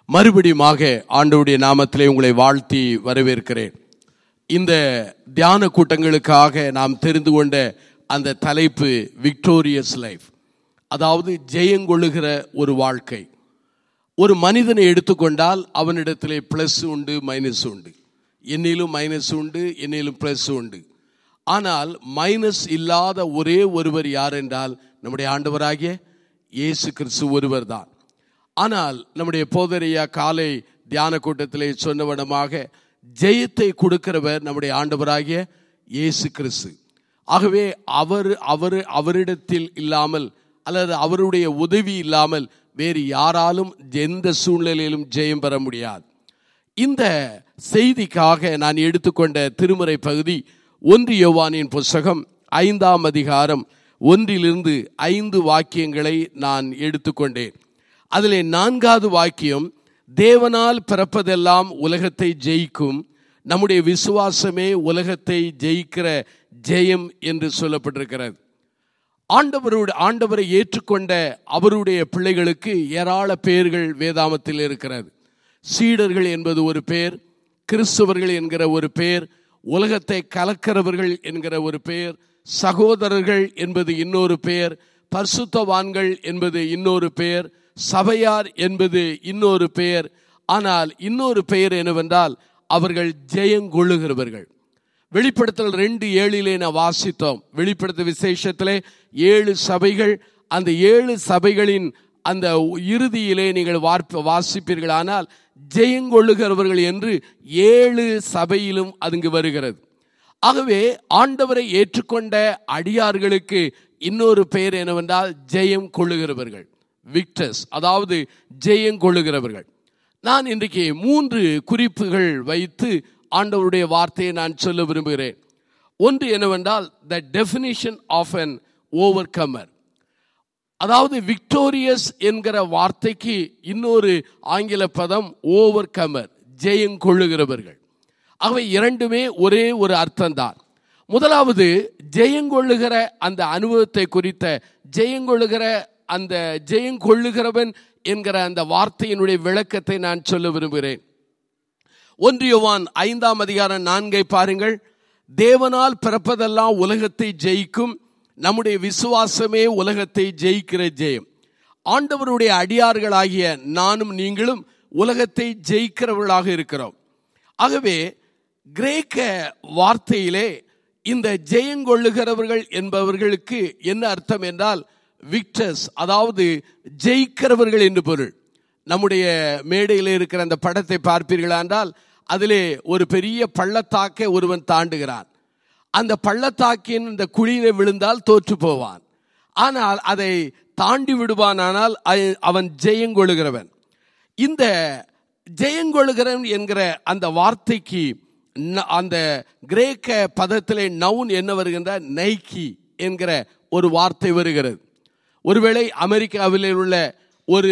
மறுபடியுமாக ஆண்டவருடைய நாமத்திலே உங்களை வாழ்த்தி வரவேற்கிறேன் இந்த தியான கூட்டங்களுக்காக நாம் தெரிந்து கொண்ட அந்த தலைப்பு விக்டோரியஸ் லைஃப் அதாவது ஜெயங்கொள்ளுகிற ஒரு வாழ்க்கை ஒரு மனிதனை எடுத்துக்கொண்டால் அவனிடத்திலே ப்ளஸ் உண்டு மைனஸ் உண்டு என்னிலும் மைனஸ் உண்டு என்னிலும் ப்ளஸ் உண்டு ஆனால் மைனஸ் இல்லாத ஒரே ஒருவர் யார் என்றால் நம்முடைய ஆண்டவராகிய இயேசு கிறிஸ்து ஒருவர் தான் ஆனால் நம்முடைய போதரையா காலை தியான கூட்டத்திலே சொன்னவனமாக ஜெயத்தை கொடுக்கிறவர் நம்முடைய ஆண்டவராகிய இயேசு கிறிஸ்து ஆகவே அவர் அவர் அவரிடத்தில் இல்லாமல் அல்லது அவருடைய உதவி இல்லாமல் வேறு யாராலும் எந்த சூழ்நிலையிலும் ஜெயம் பெற முடியாது இந்த செய்திக்காக நான் எடுத்துக்கொண்ட திருமுறை பகுதி ஒன்று யோவானின் புஸ்தகம் ஐந்தாம் அதிகாரம் ஒன்றிலிருந்து ஐந்து வாக்கியங்களை நான் எடுத்துக்கொண்டேன் அதிலே நான்காவது வாக்கியம் தேவனால் பிறப்பதெல்லாம் உலகத்தை ஜெயிக்கும் நம்முடைய விசுவாசமே உலகத்தை ஜெயிக்கிற ஜெயம் என்று சொல்லப்பட்டிருக்கிறது ஆண்டவருடைய ஆண்டவரை ஏற்றுக்கொண்ட அவருடைய பிள்ளைகளுக்கு ஏராள பெயர்கள் வேதாமத்தில் இருக்கிறது சீடர்கள் என்பது ஒரு பேர் கிறிஸ்தவர்கள் என்கிற ஒரு பேர் உலகத்தை கலக்கிறவர்கள் என்கிற ஒரு பெயர் சகோதரர்கள் என்பது இன்னொரு பெயர் பரிசுத்தவான்கள் என்பது இன்னொரு பெயர் சபையார் என்பது இன்னொரு பெயர் ஆனால் இன்னொரு பெயர் என்னவென்றால் அவர்கள் ஜெயங்கொள்ளுகிறவர்கள் வெளிப்படுத்தல் ரெண்டு ஏழிலே நான் வாசித்தோம் வெளிப்படுத்த விசேஷத்திலே ஏழு சபைகள் அந்த ஏழு சபைகளின் அந்த இறுதியிலே நீங்கள் வார்ப்ப வாசிப்பீர்கள் ஆனால் ஜெயங்கொள்ளுகிறவர்கள் என்று ஏழு சபையிலும் அதுங்கு வருகிறது ஆகவே ஆண்டவரை ஏற்றுக்கொண்ட அடியார்களுக்கு இன்னொரு பெயர் என்னவென்றால் ஜெயம் கொள்ளுகிறவர்கள் விக்டர்ஸ் அதாவது ஜெயம் கொள்ளுகிறவர்கள் நான் இன்றைக்கு மூன்று குறிப்புகள் வைத்து ஆண்டவருடைய வார்த்தையை நான் சொல்ல விரும்புகிறேன் ஒன்று என்னவென்றால் the definition of an overcomer அதாவது விக்டோரியஸ் என்கிற வார்த்தைக்கு இன்னொரு ஆங்கில பதம் ஓவர் கமர் ஜெயங்கொள்ளுகிறவர்கள் அவை இரண்டுமே ஒரே ஒரு அர்த்தம்தான் முதலாவது ஜெயங்கொள்ளுகிற அந்த அனுபவத்தை குறித்த ஜெயங்கொள்ளுகிற அந்த ஜெயங்கொள்ளுகிறவன் என்கிற அந்த வார்த்தையினுடைய விளக்கத்தை நான் சொல்ல விரும்புகிறேன் ஒன்றியவான் ஐந்தாம் அதிகாரம் நான்கை பாருங்கள் தேவனால் பிறப்பதெல்லாம் உலகத்தை ஜெயிக்கும் நம்முடைய விசுவாசமே உலகத்தை ஜெயிக்கிற ஜெயம் ஆண்டவருடைய அடியார்களாகிய நானும் நீங்களும் உலகத்தை ஜெயிக்கிறவர்களாக இருக்கிறோம் ஆகவே கிரேக்க வார்த்தையிலே இந்த ஜெயங்கொள்ளுகிறவர்கள் என்பவர்களுக்கு என்ன அர்த்தம் என்றால் விக்டர்ஸ் அதாவது ஜெயிக்கிறவர்கள் என்று பொருள் நம்முடைய மேடையில் இருக்கிற அந்த படத்தை பார்ப்பீர்களா என்றால் அதிலே ஒரு பெரிய பள்ளத்தாக்கை ஒருவன் தாண்டுகிறான் அந்த பள்ளத்தாக்கின் இந்த குழியில விழுந்தால் தோற்று போவான் ஆனால் அதை தாண்டி விடுவானானால் அவன் ஜெயங்கொள்ளுகிறவன் இந்த ஜெயங்கொள்ளுகிறவன் என்கிற அந்த வார்த்தைக்கு அந்த கிரேக்க பதத்திலே நவுன் என்ன வருகின்ற நைக்கி என்கிற ஒரு வார்த்தை வருகிறது ஒருவேளை அமெரிக்காவில் உள்ள ஒரு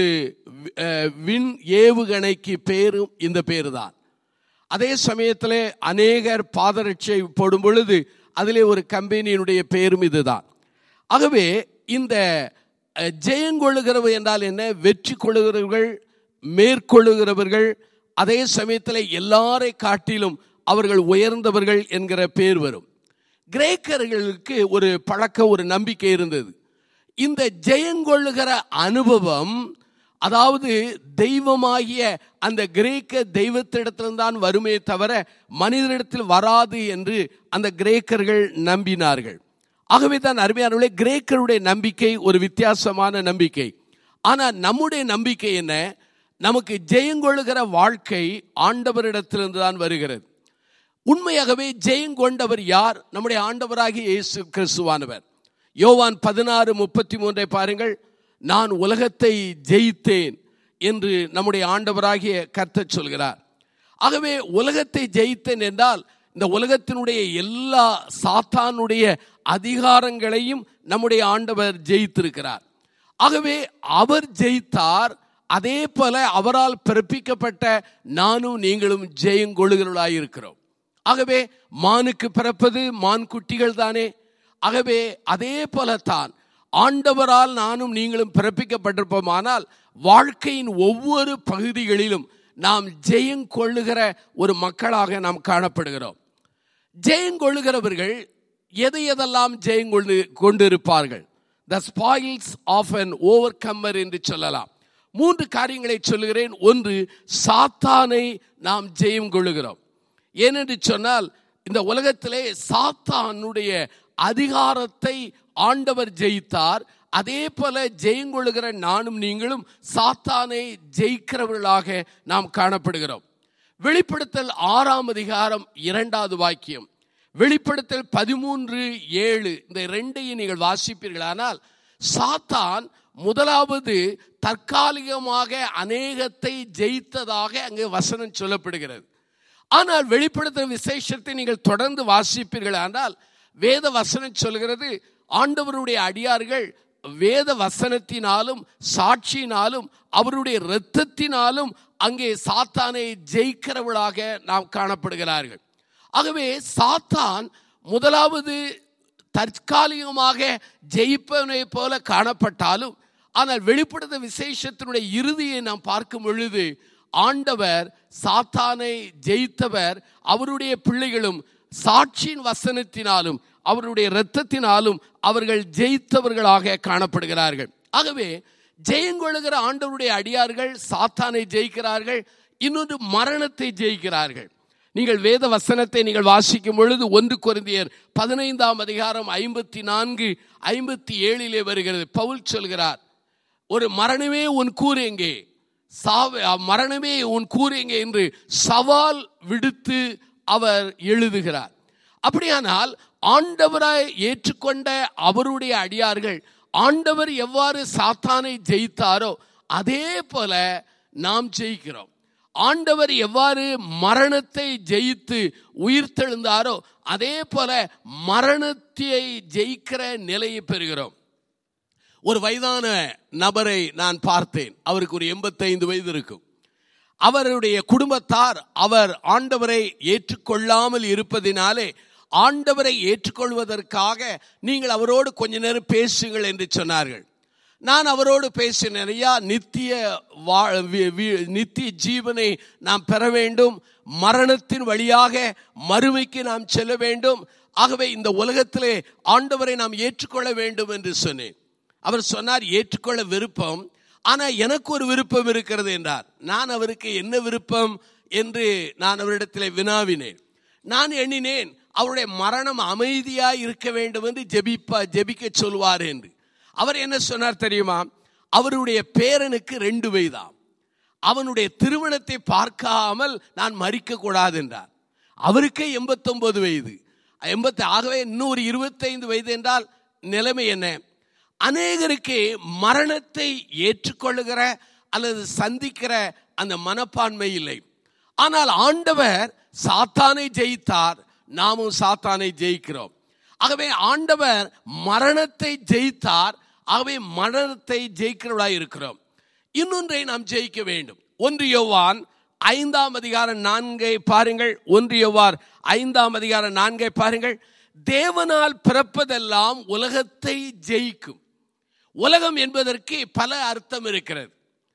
விண் ஏவுகணைக்கு பேரும் இந்த பேரு தான் அதே சமயத்தில் அநேகர் பாதரட்சை போடும் பொழுது அதிலே ஒரு கம்பெனியினுடைய பேரும் இதுதான் ஆகவே இந்த ஜெயங்கொள்ளுகிறவர் என்றால் என்ன வெற்றி கொள்ளுகிறவர்கள் மேற்கொள்ளுகிறவர்கள் அதே சமயத்தில் எல்லாரை காட்டிலும் அவர்கள் உயர்ந்தவர்கள் என்கிற பேர் வரும் கிரேக்கர்களுக்கு ஒரு பழக்கம் ஒரு நம்பிக்கை இருந்தது இந்த ஜெயங்கொள்ளுகிற அனுபவம் அதாவது தெய்வமாகிய அந்த கிரேக்க தெய்வத்திடத்தில்தான் வருமே தவிர மனிதனிடத்தில் வராது என்று அந்த கிரேக்கர்கள் நம்பினார்கள் ஆகவே தான் அருமையானவர்களே கிரேக்கருடைய நம்பிக்கை ஒரு வித்தியாசமான நம்பிக்கை ஆனால் நம்முடைய நம்பிக்கை என்ன நமக்கு ஜெயங்கொள்ளுகிற வாழ்க்கை ஆண்டவரிடத்திலிருந்து தான் வருகிறது உண்மையாகவே ஜெயங்கொண்டவர் யார் நம்முடைய ஆண்டவராகிய இயேசு கிறிஸ்துவானவர் யோவான் பதினாறு முப்பத்தி மூன்றை பாருங்கள் நான் உலகத்தை ஜெயித்தேன் என்று நம்முடைய ஆண்டவராகிய கர்த்த சொல்கிறார் ஆகவே உலகத்தை ஜெயித்தேன் என்றால் இந்த உலகத்தினுடைய எல்லா சாத்தானுடைய அதிகாரங்களையும் நம்முடைய ஆண்டவர் ஜெயித்திருக்கிறார் ஆகவே அவர் ஜெயித்தார் அதே போல அவரால் பிறப்பிக்கப்பட்ட நானும் நீங்களும் ஜெயங்கொழுகிறவர்களாயிருக்கிறோம் ஆகவே மானுக்கு பிறப்பது மான் குட்டிகள் தானே ஆகவே அதே போலத்தான் ஆண்டவரால் நானும் நீங்களும் பிறப்பிக்கப்பட்டிருப்போமானால் வாழ்க்கையின் ஒவ்வொரு பகுதிகளிலும் நாம் ஜெயம் கொள்ளுகிற ஒரு மக்களாக நாம் காணப்படுகிறோம் ஜெயம் கொள்ளுகிறவர்கள் எதை எதெல்லாம் ஜெயம் கொண்டு கொண்டிருப்பார்கள் the spoils of an overcomer என்று சொல்லலாம் மூன்று காரியங்களை சொல்லுகிறேன் ஒன்று சாத்தானை நாம் ஜெயம் கொள்ளுகிறோம் ஏனென்று சொன்னால் இந்த உலகத்திலே சாத்தானுடைய அதிகாரத்தை ஆண்டவர் ஜெயித்தார் அதே போல ஜெயங்கொள்ளுகிற நானும் நீங்களும் சாத்தானை ஜெயிக்கிறவர்களாக நாம் காணப்படுகிறோம் வெளிப்படுத்தல் ஆறாம் அதிகாரம் இரண்டாவது வாக்கியம் வெளிப்படுத்தல் பதிமூன்று ஏழு இந்த ரெண்டையும் நீங்கள் வாசிப்பீர்களானால் சாத்தான் முதலாவது தற்காலிகமாக அநேகத்தை ஜெயித்ததாக அங்கு வசனம் சொல்லப்படுகிறது ஆனால் வெளிப்படுத்தும் விசேஷத்தை நீங்கள் தொடர்ந்து வாசிப்பீர்கள் ஆனால் வேத வசனம் சொல்கிறது ஆண்டவருடைய அடியார்கள் வேத வசனத்தினாலும் சாட்சியினாலும் அவருடைய இரத்தத்தினாலும் அங்கே சாத்தானை ஜெயிக்கிறவர்களாக நாம் காணப்படுகிறார்கள் ஆகவே சாத்தான் முதலாவது தற்காலிகமாக ஜெயிப்பவனை போல காணப்பட்டாலும் ஆனால் வெளிப்படுத்த விசேஷத்தினுடைய இறுதியை நாம் பார்க்கும் பொழுது ஆண்டவர் சாத்தானை ஜெயித்தவர் அவருடைய பிள்ளைகளும் சாட்சியின் வசனத்தினாலும் அவருடைய இரத்தத்தினாலும் அவர்கள் ஜெயித்தவர்களாக காணப்படுகிறார்கள் ஆகவே ஜெயங்கொள்ளுகிற ஆண்டவருடைய அடியார்கள் சாத்தானை ஜெயிக்கிறார்கள் இன்னொன்று மரணத்தை ஜெயிக்கிறார்கள் நீங்கள் வேத வசனத்தை நீங்கள் வாசிக்கும் பொழுது ஒன்று குருந்தியர் பதினைந்தாம் அதிகாரம் ஐம்பத்தி நான்கு ஐம்பத்தி ஏழிலே வருகிறது பவுல் சொல்கிறார் ஒரு மரணமே உன் கூறு எங்கே சாவ மரணமே உன் கூறு எங்கே என்று சவால் விடுத்து அவர் எழுதுகிறார் அப்படியானால் ஆண்டவராய் ஏற்றுக்கொண்ட அவருடைய அடியார்கள் ஆண்டவர் எவ்வாறு சாத்தானை ஜெயித்தாரோ அதே போல நாம் ஜெயிக்கிறோம் ஆண்டவர் எவ்வாறு மரணத்தை ஜெயித்து உயிர்த்தெழுந்தாரோ அதே போல மரணத்தை ஜெயிக்கிற நிலையை பெறுகிறோம் ஒரு வயதான நபரை நான் பார்த்தேன் அவருக்கு ஒரு எண்பத்தைந்து வயது இருக்கும் அவருடைய குடும்பத்தார் அவர் ஆண்டவரை ஏற்றுக்கொள்ளாமல் இருப்பதினாலே ஆண்டவரை ஏற்றுக்கொள்வதற்காக நீங்கள் அவரோடு கொஞ்ச நேரம் பேசுங்கள் என்று சொன்னார்கள் நான் அவரோடு பேசினேன் ஐயா நித்திய நித்திய ஜீவனை நாம் பெற வேண்டும் மரணத்தின் வழியாக மறுமைக்கு நாம் செல்ல வேண்டும் ஆகவே இந்த உலகத்திலே ஆண்டவரை நாம் ஏற்றுக்கொள்ள வேண்டும் என்று சொன்னேன் அவர் சொன்னார் ஏற்றுக்கொள்ள விருப்பம் ஆனால் எனக்கு ஒரு விருப்பம் இருக்கிறது என்றார் நான் அவருக்கு என்ன விருப்பம் என்று நான் அவரிடத்தில் வினாவினேன் நான் எண்ணினேன் அவருடைய மரணம் அமைதியாய் இருக்க வேண்டும் என்று ஜெபிப்பா ஜெபிக்க சொல்வார் என்று அவர் என்ன சொன்னார் தெரியுமா அவருடைய பேரனுக்கு ரெண்டு வயதாம் அவனுடைய திருமணத்தை பார்க்காமல் நான் மறிக்க கூடாது என்றார் அவருக்கே எண்பத்தொன்பது வயது எண்பத்தி ஆகவே இன்னும் ஒரு இருபத்தைந்து வயது என்றால் நிலைமை என்ன அநேகருக்கு மரணத்தை ஏற்றுக்கொள்ளுகிற அல்லது சந்திக்கிற அந்த மனப்பான்மை இல்லை ஆனால் ஆண்டவர் சாத்தானை ஜெயித்தார் நாமும் சாத்தானை ஜெயிக்கிறோம் ஆகவே ஆண்டவர் மரணத்தை ஜெயித்தார் ஆகவே மரணத்தை ஜெயிக்கிறவளா இருக்கிறோம் இன்னொன்றை நாம் ஜெயிக்க வேண்டும் ஒன்று யோவான் ஐந்தாம் அதிகாரம் நான்கை பாருங்கள் ஒன்று யோவார் ஐந்தாம் அதிகாரம் நான்கை பாருங்கள் தேவனால் பிறப்பதெல்லாம் உலகத்தை ஜெயிக்கும் உலகம் என்பதற்கு பல அர்த்தம் இருக்கிறது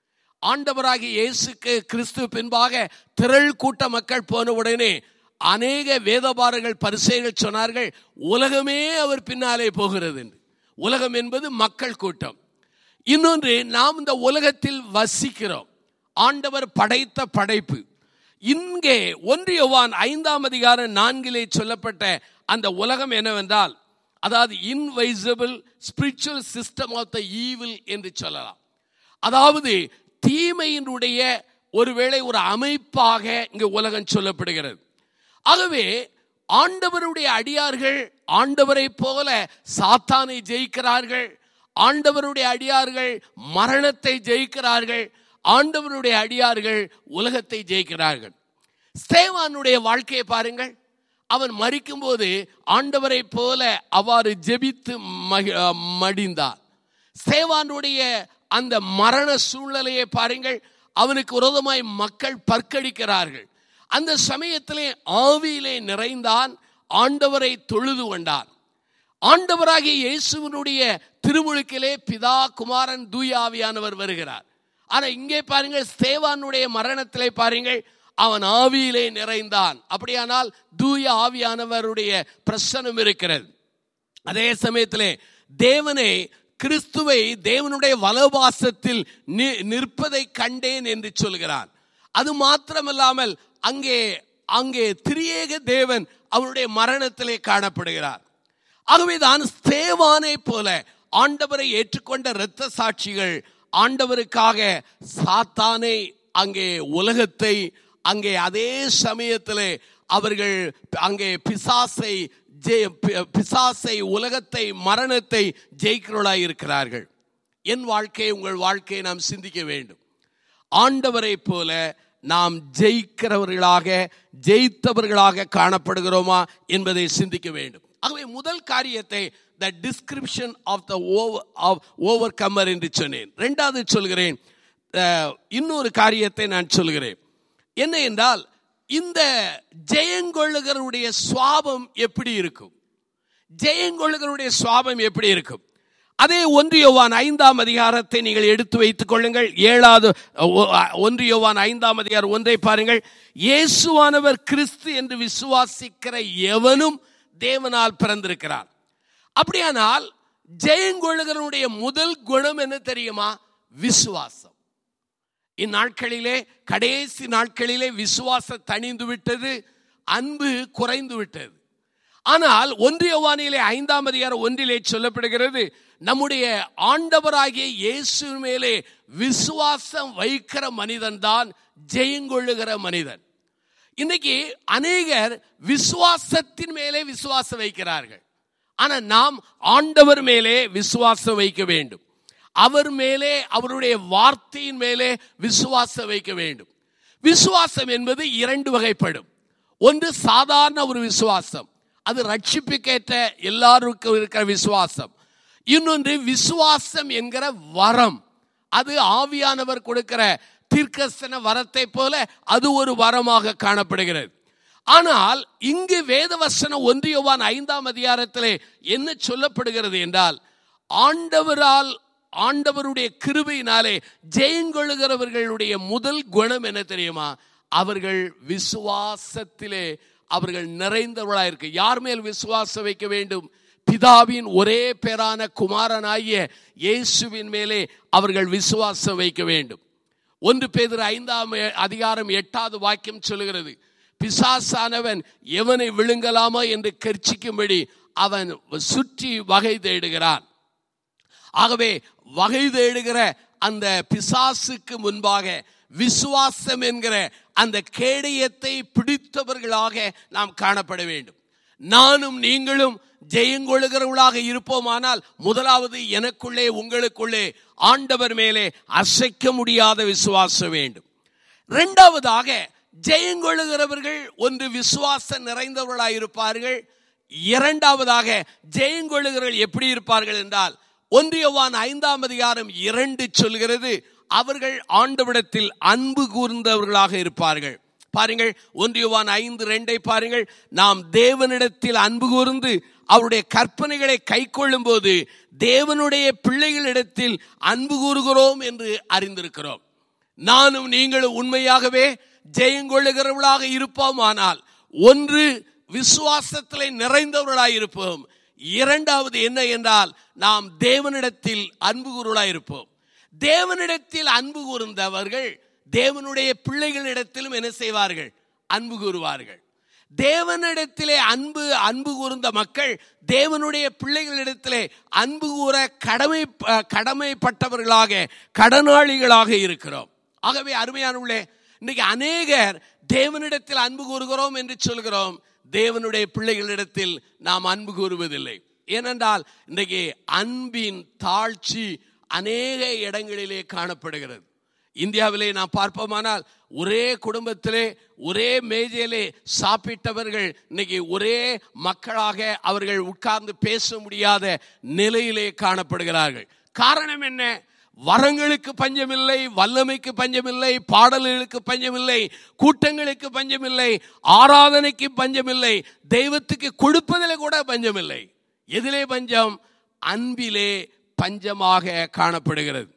ஆண்டவராகிய இயேசுக்கு கிறிஸ்து பின்பாக திரள் கூட்ட மக்கள் போன உடனே அநேக வேதபாரர்கள் பரிசைகள் சொன்னார்கள் உலகமே அவர் பின்னாலே போகிறது என்று உலகம் என்பது மக்கள் கூட்டம் இன்னொன்று நாம் இந்த உலகத்தில் வசிக்கிறோம் ஆண்டவர் படைத்த படைப்பு இங்கே ஒன்றியவான் ஐந்தாம் அதிகாரம் நான்கிலே சொல்லப்பட்ட அந்த உலகம் என்னவென்றால் அதாவது invisible spiritual system of the evil என்று சொல்லலாம் அதாவது தீமையினுடைய ஒருவேளை ஒரு அமைப்பாக இங்கு உலகம் சொல்லப்படுகிறது ஆகவே ஆண்டவருடைய அடியார்கள் ஆண்டவரை போல சாத்தானை ஜெயிக்கிறார்கள் ஆண்டவருடைய அடியார்கள் மரணத்தை ஜெயிக்கிறார்கள் ஆண்டவருடைய அடியார்கள் உலகத்தை ஜெயிக்கிறார்கள் ஸ்தேவானுடைய வாழ்க்கையை பாருங்கள் அவன் மறிக்கும் போது ஆண்டவரை போல அவ்வாறு ஜெபித்து மடிந்தார் சேவானுடைய அந்த மரண சூழ்நிலையை பாருங்கள் அவனுக்கு விரோதமாய் மக்கள் பற்கடிக்கிறார்கள் அந்த சமயத்திலே ஆவியிலே நிறைந்தான் ஆண்டவரை தொழுது கொண்டான் ஆண்டவராகிய இயேசுவனுடைய திருமுழுக்கிலே பிதா குமாரன் தூயாவியானவர் வருகிறார் ஆனா இங்கே பாருங்கள் ஸ்தேவானுடைய மரணத்திலே பாருங்கள் அவன் ஆவியிலே நிறைந்தான் அப்படியானால் தூய ஆவியானவருடைய பிரசனம் இருக்கிறது அதே சமயத்திலே தேவனை கிறிஸ்துவை தேவனுடைய வலவாசத்தில் நி- நிற்பதை கண்டேன் என்று சொல்கிறான் அது மாத்திரமல்லாமல் அங்கே அங்கே திரியேக தேவன் அவருடைய மரணத்திலே காணப்படுகிறார் ஆகவேதான் ஸ்தேவானை போல ஆண்டவரை ஏற்றுக்கொண்ட இரத்த சாட்சிகள் ஆண்டவருக்காக சாத்தானை அங்கே உலகத்தை அங்கே அதே சமயத்திலே அவர்கள் அங்கே பிசாசை ஜெய- பி- பிசாசை உலகத்தை மரணத்தை ஜெயிக்கிறவர்களாய் இருக்கிறார்கள் என் வாழ்க்கையை உங்கள் வாழ்க்கையை நாம் சிந்திக்க வேண்டும் ஆண்டவரை போல நாம் ஜெயிக்கிறவர்களாக ஜெயித்தவர்களாக காணப்படுகிறோமா என்பதை சிந்திக்க வேண்டும் ஆகவே முதல் காரியத்தை the description of the overcomer என்று சொன்னேன் ரெண்டாவது சொல்கிறேன் அஹ், இன்னொரு காரியத்தை நான் சொல்கிறேன் என்ன என்றால் இந்த ஜெயங்கொள்ளுகிறவருடைய சுவாபம் எப்படி இருக்கும் ஜெயங்கொள்ளுகிறவருடைய சுவாபம் எப்படி இருக்கும் அதே ஒன்று யோவான் ஐந்தாம் அதிகாரத்தை நீங்கள் எடுத்து வைத்துக் கொள்ளுங்கள் ஏழாவது ஒ- ஒன்று யோவான் ஐந்தாம் அதிகாரம் ஒன்றை பாருங்கள் இயேசுவானவர் கிறிஸ்து என்று விசுவாசிக்கிற எவனும் தேவனால் பிறந்திருக்கிறார் அப்படியானால் ஜெயங்கொள்ளுகிறவனுடைய முதல் குணம் என்ன தெரியுமா விசுவாசம் இந்நாட்களிலே கடைசி நாட்களிலே விசுவாச தணிந்து விட்டது அன்பு குறைந்து விட்டது ஆனால் ஒன்றியவானிலே ஐந்தாம் அதிகாரம் ஒன்றிலே சொல்லப்படுகிறது நம்முடைய ஆண்டவராகிய இயேசு மேலே விசுவாசம் வைக்கிற மனிதன் தான் ஜெயங்கொள்ளுகிற மனிதன் இன்னைக்கு அநேகர் விசுவாசத்தின் மேலே விசுவாசம் வைக்கிறார்கள் ஆனா நாம் ஆண்டவர் மேலே விசுவாசம் வைக்க வேண்டும் அவர் மேலே அவருடைய வார்த்தையின் மேலே விசுவாசம் வைக்க வேண்டும் விசுவாசம் என்பது இரண்டு வகைப்படும் ஒன்று சாதாரண ஒரு விசுவாசம் அது ரட்சிப்புக்கேற்ற எல்லாருக்கும் இருக்கிற விசுவாசம் இன்னொன்று விசுவாசம் என்கிற வரம் அது ஆவியானவர் கொடுக்கிற தீர்க்கசன வரத்தை போல அது ஒரு வரமாக காணப்படுகிறது ஆனால் இங்கு வேதவசனம் ஒன்றியவான் ஐந்தாம் அதிகாரத்திலே என்ன சொல்லப்படுகிறது என்றால் ஆண்டவரால் ஆண்டவருடைய கிருபையினாலே ஜெயங்கொள்ளுகிறவர்களுடைய முதல் குணம் என்ன தெரியுமா அவர்கள் விசுவாசத்திலே அவர்கள் நிறைந்தவர்களாக இருக்கு யார் மேல் விசுவாசம் வைக்க வேண்டும் பிதாவின் ஒரே பேரான குமாரனாகிய இயேசுவின் மேலே அவர்கள் விசுவாசம் வைக்க வேண்டும் ஒன்று பேதர் ஐந்தாம் அதிகாரம் எட்டாவது வாக்கியம் சொல்லுகிறது பிசாசானவன் எவனை விழுங்கலாமோ என்று கர்ச்சிக்கும்படி அவன் சுற்றி வகை தேடுகிறான் ஆகவே வகை தேடுகிற அந்த பிசாசுக்கு முன்பாக விசுவாசம் என்கிற அந்த கேடயத்தை பிடித்தவர்களாக நாம் காணப்பட வேண்டும் நானும் நீங்களும் ஜெயங்கொள்ளுகிறவர்களாக இருப்போமானால் முதலாவது எனக்குள்ளே உங்களுக்குள்ளே ஆண்டவர் மேலே அசைக்க முடியாத விசுவாசம் வேண்டும் இரண்டாவதாக ஜெயங்கொள்ளுகிறவர்கள் ஒன்று விசுவாசம் நிறைந்தவர்களாக இருப்பார்கள் இரண்டாவதாக ஜெயங்கொள்ளுகிறவர்கள் எப்படி இருப்பார்கள் என்றால் ஒன்றியவான் ஐந்தாம் அதிகாரம் இரண்டு சொல்கிறது அவர்கள் ஆண்டவிடத்தில் அன்பு கூர்ந்தவர்களாக இருப்பார்கள் பாருங்கள் ஒன்றியவான் ஐந்து ரெண்டை பாருங்கள் நாம் தேவனிடத்தில் அன்பு கூர்ந்து அவருடைய கற்பனைகளை கை கொள்ளும் போது தேவனுடைய பிள்ளைகளிடத்தில் அன்பு கூறுகிறோம் என்று அறிந்திருக்கிறோம் நானும் நீங்களும் உண்மையாகவே ஜெயங்கொள்ளுகிறவர்களாக இருப்போம் ஆனால் ஒன்று விசுவாசத்திலே நிறைந்தவர்களாக இருப்போம் இரண்டாவது என்ன என்றால் நாம் தேவனிடத்தில் அன்பு கூறுவலாக இருப்போம் தேவனிடத்தில் அன்பு கூர்ந்தவர்கள் தேவனுடைய பிள்ளைகளிடத்திலும் என்ன செய்வார்கள் அன்பு கூறுவார்கள் தேவனிடத்திலே அன்பு அன்பு கூர்ந்த மக்கள் தேவனுடைய பிள்ளைகளிடத்திலே அன்பு கூற கடமை கடமைப்பட்டவர்களாக கடனாளிகளாக இருக்கிறோம் ஆகவே அருமையானவர்களே இன்னைக்கு அநேகர் தேவனிடத்தில் அன்பு கூறுகிறோம் என்று சொல்கிறோம் தேவனுடைய பிள்ளைகளிடத்தில் நாம் அன்பு கூறுவதில்லை ஏனென்றால் இன்றைக்கு அன்பின் தாழ்ச்சி அநேக இடங்களிலே காணப்படுகிறது இந்தியாவிலே நாம் பார்ப்போமானால் ஒரே குடும்பத்திலே ஒரே மேஜையிலே சாப்பிட்டவர்கள் இன்னைக்கு ஒரே மக்களாக அவர்கள் உட்கார்ந்து பேச முடியாத நிலையிலே காணப்படுகிறார்கள் காரணம் என்ன வரங்களுக்கு பஞ்சமில்லை வல்லமைக்கு பஞ்சமில்லை பாடல்களுக்கு பஞ்சமில்லை கூட்டங்களுக்கு பஞ்சமில்லை ஆராதனைக்கு பஞ்சமில்லை தெய்வத்துக்கு கொடுப்பதில் கூட பஞ்சமில்லை எதிலே பஞ்சம் அன்பிலே பஞ்சமாக காணப்படுகிறது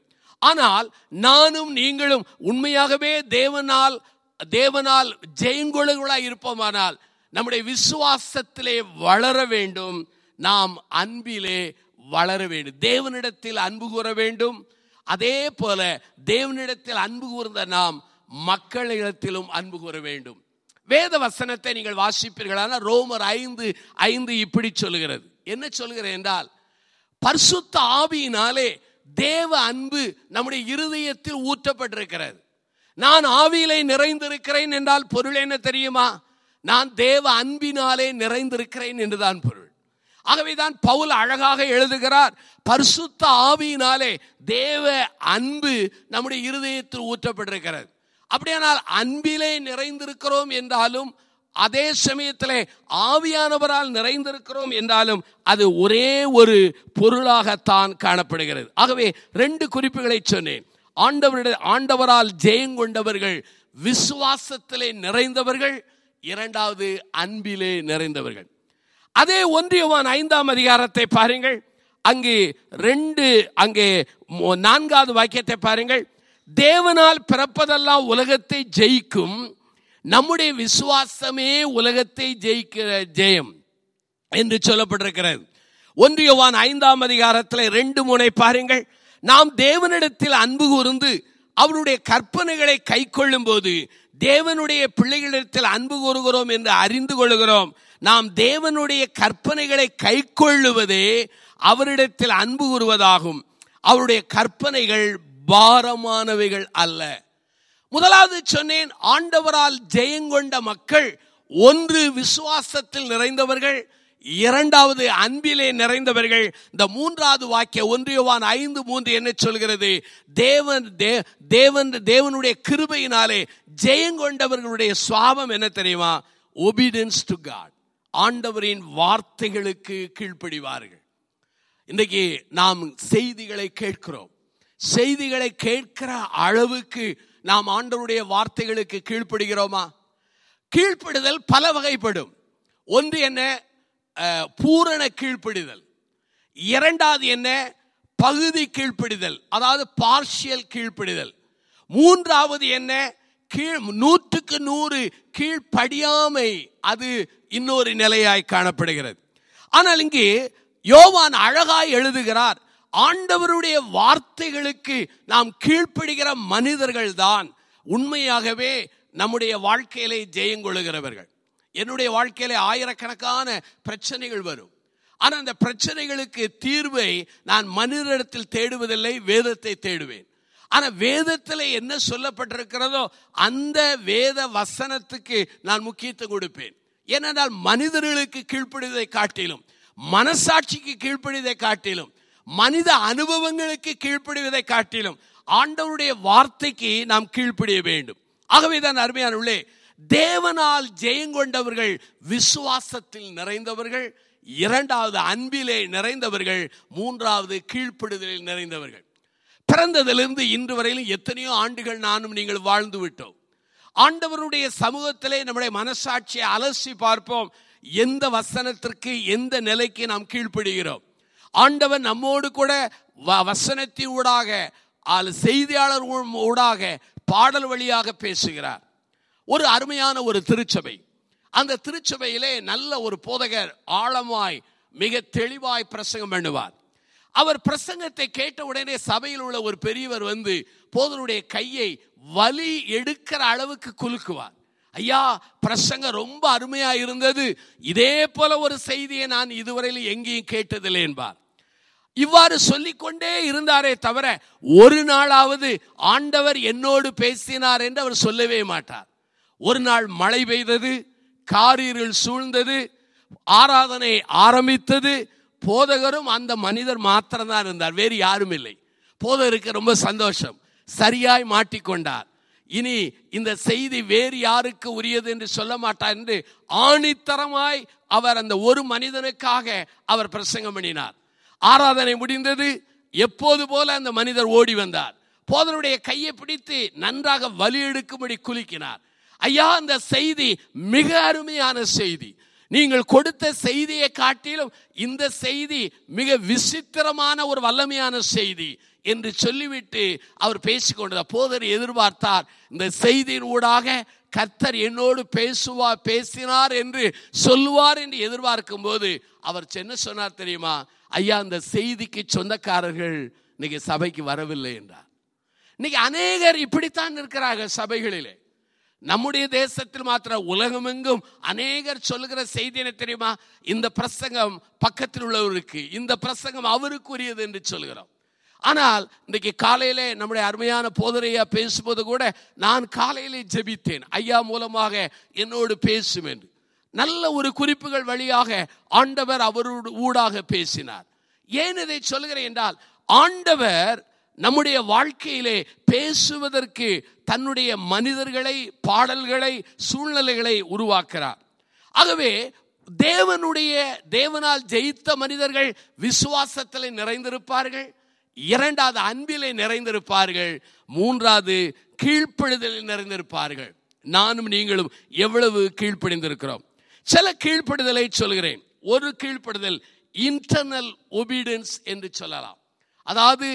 ஆனால் நானும் நீங்களும் உண்மையாகவே தேவனால் தேவனால் ஜெயங்கொழுகளாய் இருப்போமானால் நம்முடைய விசுவாசத்திலே வளர வேண்டும் நாம் அன்பிலே வளர வேண்டும் தேவனிடத்தில் அன்பு கூற வேண்டும் அதே போல தேவனிடத்தில் அன்பு கூர்ந்த நாம் மக்களிடத்திலும் அன்பு கூற வேண்டும் வேத வசனத்தை நீங்கள் வாசிப்பீர்களான ரோமர் ஐந்து ஐந்து இப்படி சொல்லுகிறது என்ன சொல்லுகிறது என்றால் பரிசுத்த ஆவியினாலே தேவ அன்பு நம்முடைய இருதயத்தில் ஊற்றப்பட்டிருக்கிறது நான் ஆவியிலே நிறைந்திருக்கிறேன் என்றால் பொருள் என்ன தெரியுமா நான் தேவ அன்பினாலே நிறைந்திருக்கிறேன் என்றுதான் பொருள் ஆகவேதான் பவுல் அழகாக எழுதுகிறார் பரிசுத்த ஆவியினாலே தேவ அன்பு நம்முடைய இருதயத்தில் ஊற்றப்பட்டிருக்கிறது அப்படியானால் அன்பிலே நிறைந்திருக்கிறோம் என்றாலும் அதே சமயத்திலே ஆவியானவரால் நிறைந்திருக்கிறோம் என்றாலும் அது ஒரே ஒரு பொருளாகத்தான் காணப்படுகிறது ஆகவே ரெண்டு குறிப்புகளை சொன்னேன் ஆண்டவருடைய ஆண்டவரால் ஜெயங்கொண்டவர்கள் விசுவாசத்திலே நிறைந்தவர்கள் இரண்டாவது அன்பிலே நிறைந்தவர்கள் அதே ஒன்றியவான் ஐந்தாம் அதிகாரத்தை பாருங்கள் அங்கு ரெண்டு அங்கே மு- நான்காவது வாக்கியத்தை பாருங்கள் தேவனால் பிறப்பதெல்லாம் உலகத்தை ஜெயிக்கும் நம்முடைய விசுவாசமே உலகத்தை ஜெயிக்கிற ஜெயம் என்று சொல்லப்பட்டிருக்கிறது ஒன்றியவான் ஐந்தாம் அதிகாரத்தில் ரெண்டு முனை பாருங்கள் நாம் தேவனிடத்தில் அன்பு கூர்ந்து அவருடைய கற்பனைகளை கை கொள்ளும் போது தேவனுடைய பிள்ளைகளிடத்தில் அன்பு கூறுகிறோம் என்று அறிந்து கொள்கிறோம் நாம் தேவனுடைய கற்பனைகளை கை கொள்ளுவதே அவரிடத்தில் அன்பு கூறுவதாகும் அவருடைய கற்பனைகள் பாரமானவைகள் அல்ல முதலாவது சொன்னேன் ஆண்டவரால் ஜெயங்கொண்ட மக்கள் ஒன்று விசுவாசத்தில் நிறைந்தவர்கள் இரண்டாவது அன்பிலே நிறைந்தவர்கள் இந்த மூன்றாவது வாக்கிய ஒன்றியவான் ஐந்து மூன்று என்ன சொல்கிறது தேவன் தே- தேவன் தேவனுடைய கிருபையினாலே ஜெயங்கொண்டவர்களுடைய சுவாபம் என்ன தெரியுமா ஒபீடியன்ஸ் டு காட் ஆண்டவரின் வார்த்தைகளுக்கு கீழ்ப்படிவார்கள் இன்றைக்கு நாம் செய்திகளை கேட்கிறோம் செய்திகளை கேட்கிற அளவுக்கு நாம் ஆண்டவருடைய வார்த்தைகளுக்கு கீழ்ப்படுகிறோமா கீழ்ப்படுதல் பல வகைப்படும் ஒன்று என்ன அஹ், பூரண கீழ்ப்படிதல் இரண்டாவது என்ன பகுதி கீழ்ப்படிதல் அதாவது பார்ஷியல் கீழ்ப்படிதல் மூன்றாவது என்ன கீழ் நூற்றுக்கு நூறு கீழ்ப்படியாமை அது இன்னொரு நிலையாய் காணப்படுகிறது ஆனால் இங்கே யோவான் அழகாய் எழுதுகிறார் ஆண்டவருடைய வார்த்தைகளுக்கு நாம் கீழ்ப்படுகிற மனிதர்கள் தான் உண்மையாகவே நம்முடைய வாழ்க்கையிலே ஜெயங்கொள்ளுகிறவர்கள் என்னுடைய வாழ்க்கையிலே ஆயிரக்கணக்கான பிரச்சனைகள் வரும் ஆனால் அந்த பிரச்சனைகளுக்கு தீர்வை நான் மனிதரிடத்தில் தேடுவதில்லை வேதத்தை தேடுவேன் ஆனா வேதத்தில் என்ன சொல்லப்பட்டிருக்கிறதோ அந்த வேத வசனத்துக்கு நான் முக்கியத்துவம் கொடுப்பேன் ஏனென்றால் மனிதர்களுக்கு கீழ்ப்படிவதை காட்டிலும் மனசாட்சிக்கு கீழ்ப்படிவதை காட்டிலும் மனித அனுபவங்களுக்கு கீழ்ப்படிவதை காட்டிலும் ஆண்டவருடைய வார்த்தைக்கு நாம் கீழ்ப்படிய வேண்டும் ஆகவேதான் அருமையானவர்களே தேவனால் ஜெயங்கொண்டவர்கள் விசுவாசத்தில் நிறைந்தவர்கள் இரண்டாவது அன்பிலே நிறைந்தவர்கள் மூன்றாவது கீழ்ப்படுதலில் நிறைந்தவர்கள் பிறந்ததிலிருந்து இன்று வரையிலும் எத்தனையோ ஆண்டுகள் நானும் நீங்கள் வாழ்ந்து விட்டோம் ஆண்டவருடைய சமூகத்திலே நம்முடைய மனசாட்சியை அலசி பார்ப்போம் எந்த வசனத்திற்கு எந்த நிலைக்கு நாம் கீழ்ப்படுகிறோம் ஆண்டவர் நம்மோடு கூட வ- வசனத்தின் ஊடாக அல்லது செய்தியாளர் ஊ- ஊடாக பாடல் வழியாக பேசுகிறார் ஒரு அருமையான ஒரு திருச்சபை அந்த திருச்சபையிலே நல்ல ஒரு போதகர் ஆழமாய் மிக தெளிவாய் பிரசங்கம் பண்ணுவார் அவர் பிரசங்கத்தை கேட்ட உடனே சபையில் உள்ள ஒரு பெரியவர் வந்து போதருடைய கையை வலி எடுக்கிற அளவுக்கு குலுக்குவார் ஐயா பிரசங்கம் ரொம்ப அருமையா இருந்தது இதே போல ஒரு செய்தியை நான் இதுவரையில் எங்கேயும் கேட்டதில்லை என்பார் இவ்வாறு சொல்லிக்கொண்டே இருந்தாரே தவிர ஒரு நாளாவது ஆண்டவர் என்னோடு பேசினார் என்று அவர் சொல்லவே மாட்டார் ஒரு நாள் மழை பெய்தது காரீரில் சூழ்ந்தது ஆராதனை ஆரம்பித்தது போதகரும் அந்த மனிதர் மாத்திரம்தான் இருந்தார் வேறு யாரும் இல்லை போதகருக்கு ரொம்ப சந்தோஷம் சரியாய் மாட்டிக்கொண்டார் இனி இந்த செய்தி வேறு யாருக்கு உரியது என்று சொல்ல மாட்டார் என்று ஆணித்தரமாய் அவர் அந்த ஒரு மனிதனுக்காக அவர் பிரசங்கம் பண்ணினார் ஆராதனை முடிந்தது எப்போது போல அந்த மனிதர் ஓடி வந்தார் போதனுடைய கையை பிடித்து நன்றாக வலி எடுக்கும்படி குலுக்கினார் ஐயா அந்த செய்தி மிக அருமையான செய்தி நீங்கள் கொடுத்த செய்தியை காட்டிலும் இந்த செய்தி மிக விசித்திரமான ஒரு வல்லமையான செய்தி என்று சொல்லிவிட்டு அவர் பேசிக்கொண்டது போதர் எதிர்பார்த்தார் இந்த செய்தியின் ஊடாக கர்த்தர் என்னோடு பேசுவா பேசினார் என்று சொல்லுவார் என்று எதிர்பார்க்கும் போது அவர் என்ன சொன்னார் தெரியுமா ஐயா அந்த செய்திக்கு சொந்தக்காரர்கள் இன்னைக்கு சபைக்கு வரவில்லை என்றார் இன்னைக்கு அநேகர் இப்படித்தான் இருக்கிறார்கள் சபைகளிலே நம்முடைய தேசத்தில் மாத்திர உலகமெங்கும் அநேகர் சொல்லுகிற செய்தி என்ன தெரியுமா இந்த பிரசங்கம் பக்கத்தில் உள்ளவருக்கு இந்த பிரசங்கம் அவருக்குரியது என்று சொல்கிறோம் ஆனால் இன்றைக்கு காலையிலே நம்முடைய அருமையான போதனையா பேசும்போது கூட நான் காலையிலே ஜெபித்தேன் ஐயா மூலமாக என்னோடு பேசும் என்று நல்ல ஒரு குறிப்புகள் வழியாக ஆண்டவர் அவரோடு ஊடாக பேசினார் ஏன் இதை சொல்கிறேன் என்றால் ஆண்டவர் நம்முடைய வாழ்க்கையிலே பேசுவதற்கு தன்னுடைய மனிதர்களை பாடல்களை சூழ்நிலைகளை உருவாக்குறார் ஆகவே தேவனுடைய தேவனால் ஜெயித்த மனிதர்கள் விசுவாசத்தில் நிறைந்திருப்பார்கள் இரண்டாவது அன்பிலே நிறைந்திருப்பார்கள் மூன்றாவது கீழ்ப்படுதலில் நிறைந்திருப்பார்கள் நானும் நீங்களும் எவ்வளவு கீழ்ப்படிந்திருக்கிறோம் சில கீழ்ப்படுதலை சொல்கிறேன் ஒரு கீழ்ப்படுதல் இன்டர்னல் ஒபீடியன்ஸ் என்று சொல்லலாம் அதாவது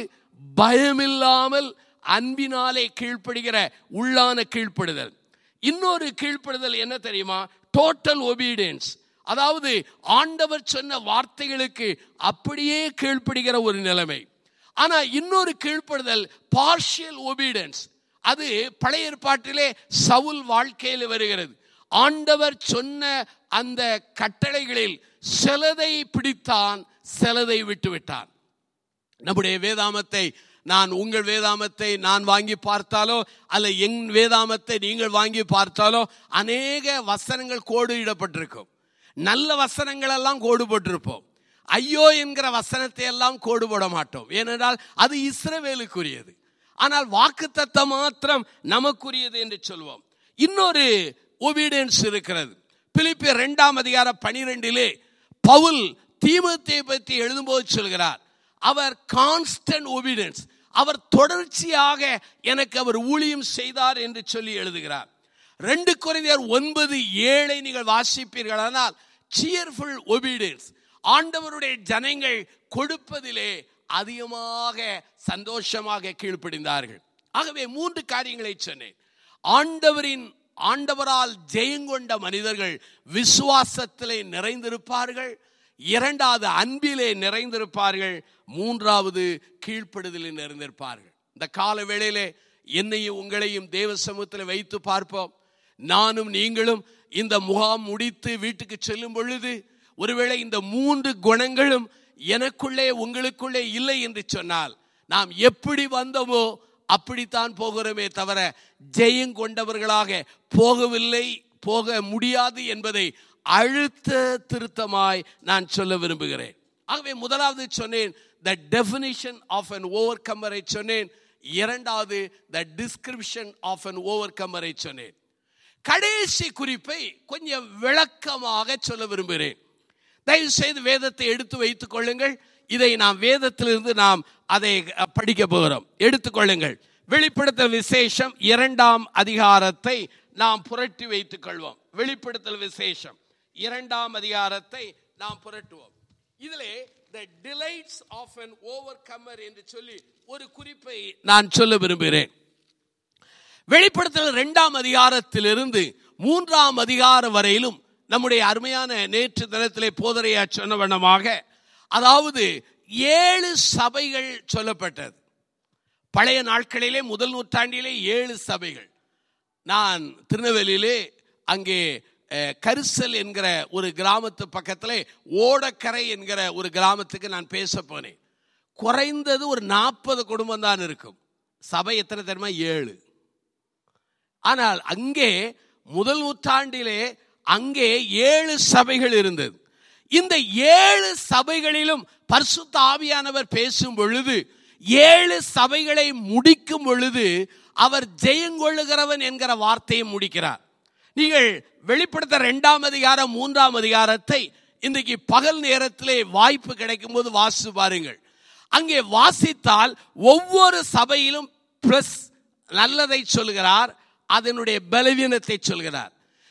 பயமில்லாமல் அன்பினாலே கீழ்ப்படுகிற உள்ளான கீழ்ப்படுதல் இன்னொரு கீழ்ப்படுதல் என்ன தெரியுமா டோட்டல் ஒபீடியன்ஸ் அதாவது ஆண்டவர் சொன்ன வார்த்தைகளுக்கு அப்படியே கீழ்ப்படுகிற ஒரு நிலைமை ஆனா இன்னொரு கீழ்ப்படுதல் பார்ஷியல் ஒபீடியன்ஸ் அது பழைய ஏற்பாட்டிலே சவுல் வாழ்க்கையில் வருகிறது ஆண்டவர் சொன்ன அந்த கட்டளைகளில் சிலதை பிடித்தான் சிலதை விட்டுவிட்டான் நம்முடைய வேதாமத்தை நான் உங்கள் வேதாமத்தை நான் வாங்கி பார்த்தாலோ அல்ல என் வேதாமத்தை நீங்கள் வாங்கி பார்த்தாலோ அநேக வசனங்கள் கோடு இடப்பட்டிருக்கும் நல்ல வசனங்கள் எல்லாம் கோடு போட்டிருப்போம் ஐயோ என்கிற வசனத்தை எல்லாம் கோடு போட மாட்டோம் ஏனென்றால் அது இஸ்ரவேலுக்குரியது ஆனால் வாக்கு மாத்திரம் நமக்குரியது என்று சொல்வோம் இன்னொரு ஒபீடியன்ஸ் இருக்கிறது பிலிப்பிய இரண்டாம் அதிகார பனிரெண்டிலே பவுல் தீமத்தை பற்றி எழுதும்போது சொல்கிறார் அவர் கான்ஸ்டன்ட் ஒபீடியன்ஸ் அவர் தொடர்ச்சியாக எனக்கு அவர் ஊழியம் செய்தார் என்று சொல்லி எழுதுகிறார் ரெண்டு குறைந்தர் ஒன்பது ஏழை நீங்கள் வாசிப்பீர்களானால் சியர்ஃபுல் ஒபீடியன்ஸ் ஆண்டவருடைய ஜனங்கள் கொடுப்பதிலே அதிகமாக சந்தோஷமாக கீழ்ப்படிந்தார்கள் ஆகவே மூன்று காரியங்களை சொன்னேன் ஆண்டவரின் ஆண்டவரால் ஜெயங்கொண்ட மனிதர்கள் விசுவாசத்திலே நிறைந்திருப்பார்கள் இரண்டாவது அன்பிலே நிறைந்திருப்பார்கள் மூன்றாவது கீழ்ப்படுதலில் நிறைந்திருப்பார்கள் இந்த கால வேளையிலே என்னையும் உங்களையும் தேவ சமூகத்தில் வைத்து பார்ப்போம் நானும் நீங்களும் இந்த முகாம் முடித்து வீட்டுக்கு செல்லும் பொழுது ஒருவேளை இந்த மூன்று குணங்களும் எனக்குள்ளே உங்களுக்குள்ளே இல்லை என்று சொன்னால் நாம் எப்படி வந்தோமோ அப்படித்தான் போகிறோமே தவிர ஜெயம் கொண்டவர்களாக போகவில்லை போக முடியாது என்பதை அழுத்த திருத்தமாய் நான் சொல்ல விரும்புகிறேன் ஆகவே முதலாவது சொன்னேன் த டெபினிஷன் ஆஃப் அன் ஓவர் கம்மரை சொன்னேன் இரண்டாவது த டிஸ்கிரிப்ஷன் ஆஃப் அன் ஓவர் கம்மரை சொன்னேன் கடைசி குறிப்பை கொஞ்சம் விளக்கமாக சொல்ல விரும்புகிறேன் தயவு செய்து வேதத்தை எடுத்து வைத்துக் கொள்ளுங்கள் இதை நாம் வேதத்திலிருந்து நாம் அதை படிக்க போகிறோம் எடுத்துக்கொள்ளுங்கள் வெளிப்படுத்தல் விசேஷம் இரண்டாம் அதிகாரத்தை நாம் புரட்டி வைத்துக் கொள்வோம் வெளிப்படுத்தல் விசேஷம் இரண்டாம் அதிகாரத்தை நாம் புரட்டுவோம் இதிலே the delights of an overcomer என்று சொல்லி ஒரு குறிப்பை நான் சொல்ல விரும்புகிறேன் வெளிப்படுத்தல் இரண்டாம் அதிகாரத்திலிருந்து மூன்றாம் அதிகாரம் வரையிலும் நம்முடைய அருமையான நேற்று தினத்திலே போதரையா சொன்ன வண்ணமாக அதாவது ஏழு சபைகள் சொல்லப்பட்டது பழைய நாட்களிலே முதல் நூற்றாண்டிலே ஏழு சபைகள் நான் திருநெல்வேலியிலே அங்கே கரிசல் என்கிற ஒரு கிராமத்து பக்கத்தில் ஓடக்கரை என்கிற ஒரு கிராமத்துக்கு நான் பேச போனேன் குறைந்தது ஒரு நாற்பது குடும்பம் தான் இருக்கும் சபை எத்தனை தெரியுமா ஏழு ஆனால் அங்கே முதல் நூற்றாண்டிலே அங்கே ஏழு சபைகள் இருந்தது இந்த ஏழு சபைகளிலும் பரிசுத்த ஆவியானவர் பேசும் பொழுது ஏழு சபைகளை முடிக்கும் பொழுது அவர் ஜெயங்கொள்ளுகிறவன் என்கிற வார்த்தையை முடிக்கிறார் நீங்கள் வெளிப்படுத்த இரண்டாம் அதிகாரம் மூன்றாம் அதிகாரத்தை இன்றைக்கு பகல் நேரத்திலே வாய்ப்பு கிடைக்கும் போது வாசி பாருங்கள் அங்கே வாசித்தால் ஒவ்வொரு சபையிலும் பிளஸ் நல்லதை சொல்கிறார் அதனுடைய பலவீனத்தை சொல்கிறார்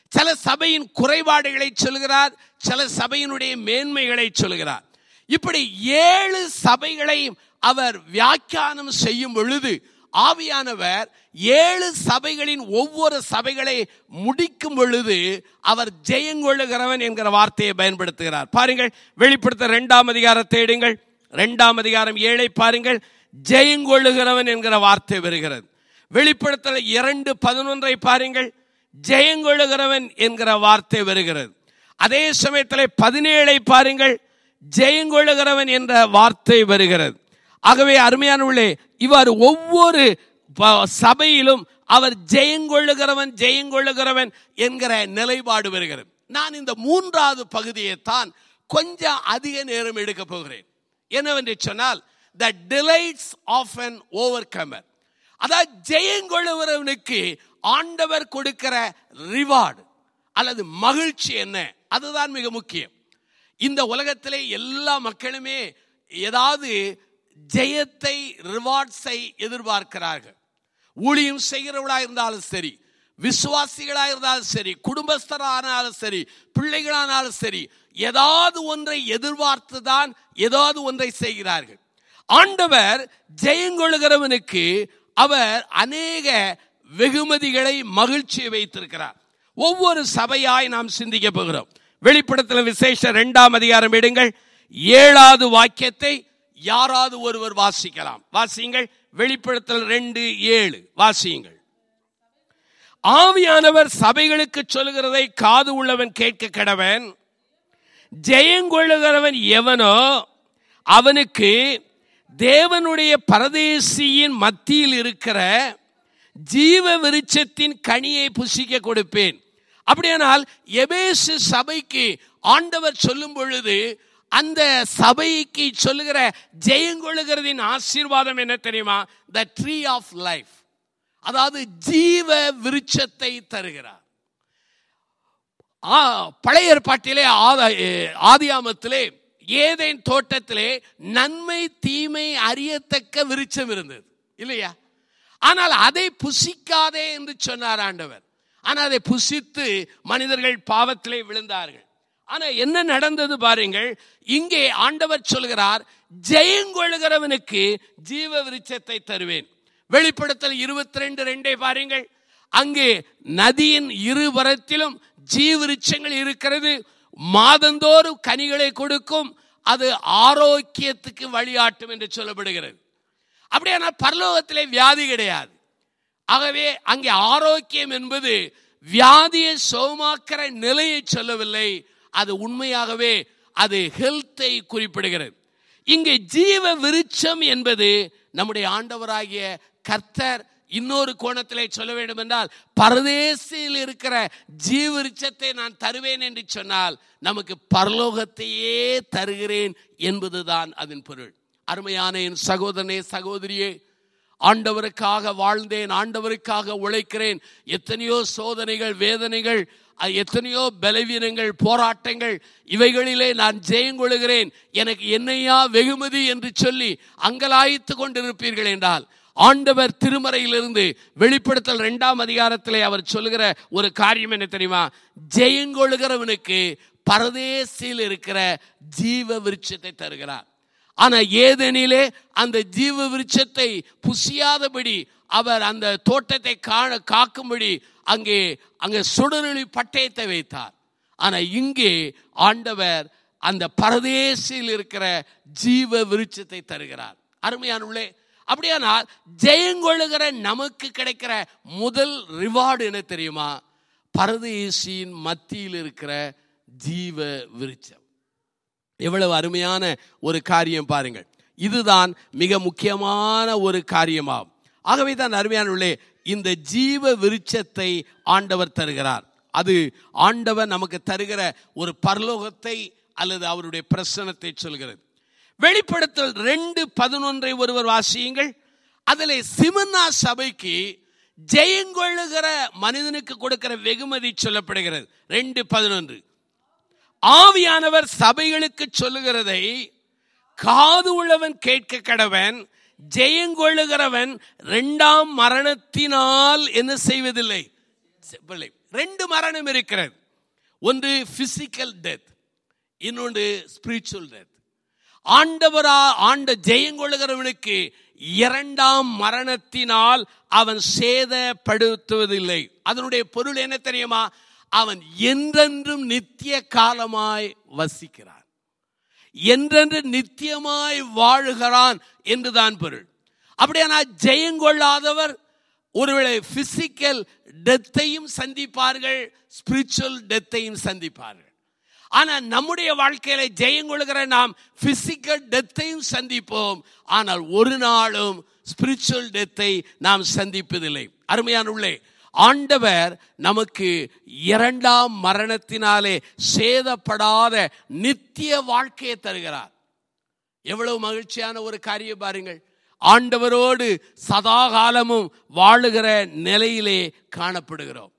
சில சபையின் குறைபாடுகளை சொல்கிறார் சில சபையினுடைய மேன்மைகளை சொல்கிறார் இப்படி ஏழு சபைகளையும் அவர் வியாக்கியானம் செய்யும் பொழுது ஆவியானவர் ஏழு சபைகளின் ஒவ்வொரு சபைகளை முடிக்கும் பொழுது அவர் ஜெயங்கொள்ளுகிறவன் என்கிற வார்த்தையை பயன்படுத்துகிறார் பாருங்கள் வெளிப்படுத்த இரண்டாம் அதிகாரத்தை எடுங்கள் இரண்டாம் அதிகாரம் ஏழை பாருங்கள் ஜெயங்கொள்ளுகிறவன் என்கிற வார்த்தை வருகிறது வெளிப்படுத்தல இரண்டு பதினொன்றை பாருங்கள் ஜெயங்கொள்ளுகிறவன் என்கிற வார்த்தை வருகிறது அதே சமயத்தில் பதினேழை பாருங்கள் ஜெயங்கொள்ளுகிறவன் என்ற வார்த்தை வருகிறது ஆகவே அருமையான உள்ளே இவ்வாறு ஒவ்வொரு சபையிலும் அவர் ஜெயங்கொள்ளுகிறவன் ஜெயங்கொள்ளுகிறவன் என்கிற நிலைப்பாடு வருகிறது நான் இந்த மூன்றாவது பகுதியை தான் கொஞ்சம் அதிக நேரம் எடுக்க போகிறேன் என்னவென்று சொன்னால் the delights of an overcomer அதாவது ஜெயங்கொள்ளுகிறவனுக்கு ஆண்டவர் கொடுக்கிற ரிவார்டு அல்லது மகிழ்ச்சி என்ன அதுதான் மிக முக்கியம் இந்த உலகத்திலே எல்லா மக்களுமே ஏதாவது ஜெயத்தை ரிவார்ட்ஸை எதிர்பார்க்கிறார்கள் ஊழியம் செய்கிறவர்களாக இருந்தாலும் சரி விசுவாசிகளாக இருந்தாலும் சரி குடும்பஸ்தரானாலும் சரி பிள்ளைகளானாலும் சரி ஏதாவது ஒன்றை எதிர்பார்த்து தான் ஏதாவது ஒன்றை செய்கிறார்கள் ஆண்டவர் ஜெயங்கொள்கிறவனுக்கு அவர் அநேக வெகுமதிகளை மகிழ்ச்சியை வைத்திருக்கிறார் ஒவ்வொரு சபையாய் நாம் சிந்திக்க போகிறோம் வெளிப்படத்தில் விசேஷ இரண்டாம் அதிகாரம் எடுங்கள் ஏழாவது வாக்கியத்தை யாராவது ஒருவர் வாசிக்கலாம் வாசியுங்கள் வெளிப்படுத்தல் ரெண்டு ஏழு வாசியுங்கள் ஆவியானவர் சபைகளுக்கு சொல்லுகிறதை காது உள்ளவன் கேட்க கடவன் ஜெயங்கொள்ளுகிறவன் எவனோ அவனுக்கு தேவனுடைய பரதேசியின் மத்தியில் இருக்கிற ஜீவ விருட்சத்தின் கனியை புசிக்க கொடுப்பேன் அப்படியானால் எபேசு சபைக்கு ஆண்டவர் சொல்லும் பொழுது அந்த சபைக்கு சொல்லுகிற ஜெயங்கொள்ளுகிறதின் ஆசீர்வாதம் என்ன தெரியுமா த ட்ரீ ஆஃப் லைஃப் அதாவது ஜீவ விருட்சத்தை தருகிறார் பழைய ஏற்பாட்டிலே ஆதியாமத்திலே ஏதேன் தோட்டத்திலே நன்மை தீமை அறியத்தக்க விருட்சம் இருந்தது இல்லையா ஆனால் அதை புசிக்காதே என்று சொன்னார் ஆண்டவர் ஆனால் அதை புசித்து மனிதர்கள் பாவத்திலே விழுந்தார்கள் ஆனா என்ன நடந்தது பாருங்கள் இங்கே ஆண்டவர் சொல்கிறார் ஜெயங்கொள்கிறவனுக்கு ஜீவ விருட்சத்தை தருவேன் வெளிப்படுத்தல் இருபத்தி ரெண்டு ரெண்டை பாருங்கள் அங்கே நதியின் இருபுறத்திலும் ஜீவிருச்சங்கள் இருக்கிறது மாதந்தோறும் கனிகளை கொடுக்கும் அது ஆரோக்கியத்துக்கு வழியாட்டும் என்று சொல்லப்படுகிறது அப்படியான பரலோகத்திலே வியாதி கிடையாது ஆகவே அங்கே ஆரோக்கியம் என்பது வியாதியை சோமாக்கிற நிலையை சொல்லவில்லை அது உண்மையாகவே அது ஹெல்த்தை குறிப்பிடுகிறது இங்கே ஜீவ விருட்சம் என்பது நம்முடைய ஆண்டவராகிய கர்த்தர் இன்னொரு கோணத்திலே சொல்ல வேண்டும் என்றால் பரதேசியில் இருக்கிற ஜீவிருச்சத்தை நான் தருவேன் என்று சொன்னால் நமக்கு பரலோகத்தையே தருகிறேன் என்பதுதான் அதன் பொருள் அருமையான என் சகோதரனே சகோதரியே ஆண்டவருக்காக வாழ்ந்தேன் ஆண்டவருக்காக உழைக்கிறேன் எத்தனையோ சோதனைகள் வேதனைகள் எத்தனையோ பலவீனங்கள் போராட்டங்கள் இவைகளிலே நான் ஜெயங்கொள்கிறேன் எனக்கு என்னையா வெகுமதி என்று சொல்லி அங்கலாய்த்து கொண்டிருப்பீர்கள் என்றால் ஆண்டவர் திருமறையிலிருந்து வெளிப்படுத்தல் இரண்டாம் அதிகாரத்திலே அவர் சொல்லுகிற ஒரு காரியம் என்ன தெரியுமா ஜெயங்கொள்கிறவனுக்கு பரதேசில் இருக்கிற ஜீவ விருட்சத்தை தருகிறார் ஆனா ஏதெனிலே அந்த ஜீவ விருட்சத்தை புசியாதபடி அவர் அந்த தோட்டத்தை காண காக்கும்படி அங்கே அங்கே சுடரொளி பட்டயத்தை வைத்தார் ஆனா இங்கே ஆண்டவர் அந்த பரதேசில் இருக்கிற ஜீவ விருட்சத்தை தருகிறார் அருமையான உள்ளே அப்படியானால் ஜெயங்கொள்ளுகிற நமக்கு கிடைக்கிற முதல் ரிவார்டு என்ன தெரியுமா பரதேசியின் மத்தியில் இருக்கிற ஜீவ விருட்சம் எவ்வளவு அருமையான ஒரு காரியம் பாருங்கள் இதுதான் மிக முக்கியமான ஒரு காரியமாகும் ஆகவே தான் அருமையான உள்ளே இந்த ஜீவ விருட்சத்தை ஆண்டவர் தருகிறார் அது ஆண்டவர் நமக்கு தருகிற ஒரு பரலோகத்தை அல்லது அவருடைய பிரசனத்தை சொல்கிறது வெளிப்படுத்தல் ரெண்டு பதினொன்றை ஒருவர் வாசியுங்கள் அதில் சிமன்னா சபைக்கு ஜெயங்கொள்ளுகிற மனிதனுக்கு கொடுக்கிற வெகுமதி சொல்லப்படுகிறது ரெண்டு பதினொன்று ஆவியானவர் சபைகளுக்கு சொல்லுகிறதை காது உள்ளவன் கேட்க கடவன் ஜெயங்கொள்ளுகிறவன் இரண்டாம் மரணத்தினால் என்ன செய்வதில்லை பிள்ளை ரெண்டு மரணம் இருக்கிறது ஒன்று பிசிக்கல் டெத் இன்னொன்று ஸ்பிரிச்சுவல் டெத் ஆண்டவரா ஆண்ட ஜெயங்கொள்கிறவனுக்கு இரண்டாம் மரணத்தினால் அவன் சேதப்படுத்துவதில்லை அதனுடைய பொருள் என்ன தெரியுமா அவன் என்றென்றும் நித்திய காலமாய் வசிக்கிறான் என்றென்று நித்தியமாய் வாழுகிறான் என்றுதான் பொருள் அப்படியானா ஜெயங்கொள்ளாதவர் ஒருவேளை பிசிக்கல் டெத்தையும் சந்திப்பார்கள் ஸ்பிரிச்சுவல் டெத்தையும் சந்திப்பார்கள் ஆனா நம்முடைய வாழ்க்கையில ஜெயம் கொள்கிற நாம் பிசிக்கல் டெத்தையும் சந்திப்போம் ஆனால் ஒரு நாளும் ஸ்பிரிச்சுவல் டெத்தை நாம் சந்திப்பதில்லை அருமையான உள்ளே ஆண்டவர் நமக்கு இரண்டாம் மரணத்தினாலே சேதப்படாத நித்திய வாழ்க்கையை தருகிறார் எவ்வளவு மகிழ்ச்சியான ஒரு காரியம் பாருங்கள் ஆண்டவரோடு சதா காலமும் வாழுகிற நிலையிலே காணப்படுகிறோம்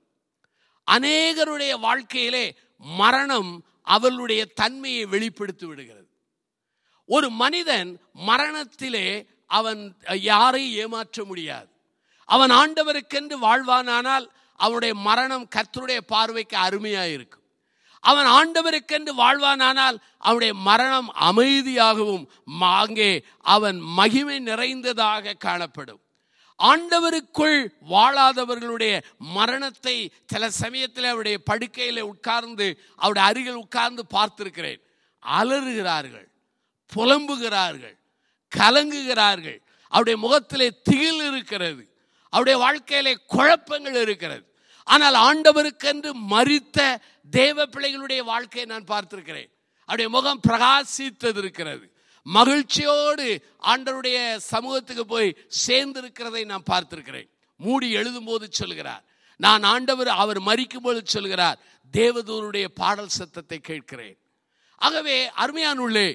அநேகருடைய வாழ்க்கையிலே மரணம் அவர்களுடைய தன்மையை வெளிப்படுத்தி விடுகிறது ஒரு மனிதன் மரணத்திலே அவன் யாரை ஏமாற்ற முடியாது அவன் ஆண்டவருக்கென்று வாழ்வானானால் அவனுடைய மரணம் கர்த்தருடைய பார்வைக்கு அருமையாக இருக்கும் அவன் ஆண்டவருக்கென்று வாழ்வானானால் அவனுடைய மரணம் அமைதியாகவும் அங்கே அவன் மகிமை நிறைந்ததாக காணப்படும் ஆண்டவருக்குள் வாழாதவர்களுடைய மரணத்தை சில சமயத்தில் அவருடைய படுக்கையில் உட்கார்ந்து அவருடைய அருகில் உட்கார்ந்து பார்த்திருக்கிறேன் அலறுகிறார்கள் புலம்புகிறார்கள் கலங்குகிறார்கள் அவருடைய முகத்திலே திகில் இருக்கிறது அவருடைய வாழ்க்கையிலே குழப்பங்கள் இருக்கிறது ஆனால் ஆண்டவருக்கென்று மறித்த தேவ பிள்ளைகளுடைய வாழ்க்கையை நான் பார்த்திருக்கிறேன் அவருடைய முகம் பிரகாசித்தது இருக்கிறது மகிழ்ச்சியோடு ஆண்டவருடைய சமூகத்துக்கு போய் சேர்ந்திருக்கிறதை நான் பார்த்திருக்கிறேன் மூடி எழுதும் போது சொல்கிறார் நான் ஆண்டவர் அவர் மறிக்கும் போது சொல்கிறார் தேவதூருடைய பாடல் சத்தத்தை கேட்கிறேன் ஆகவே அருமையானுள்ளே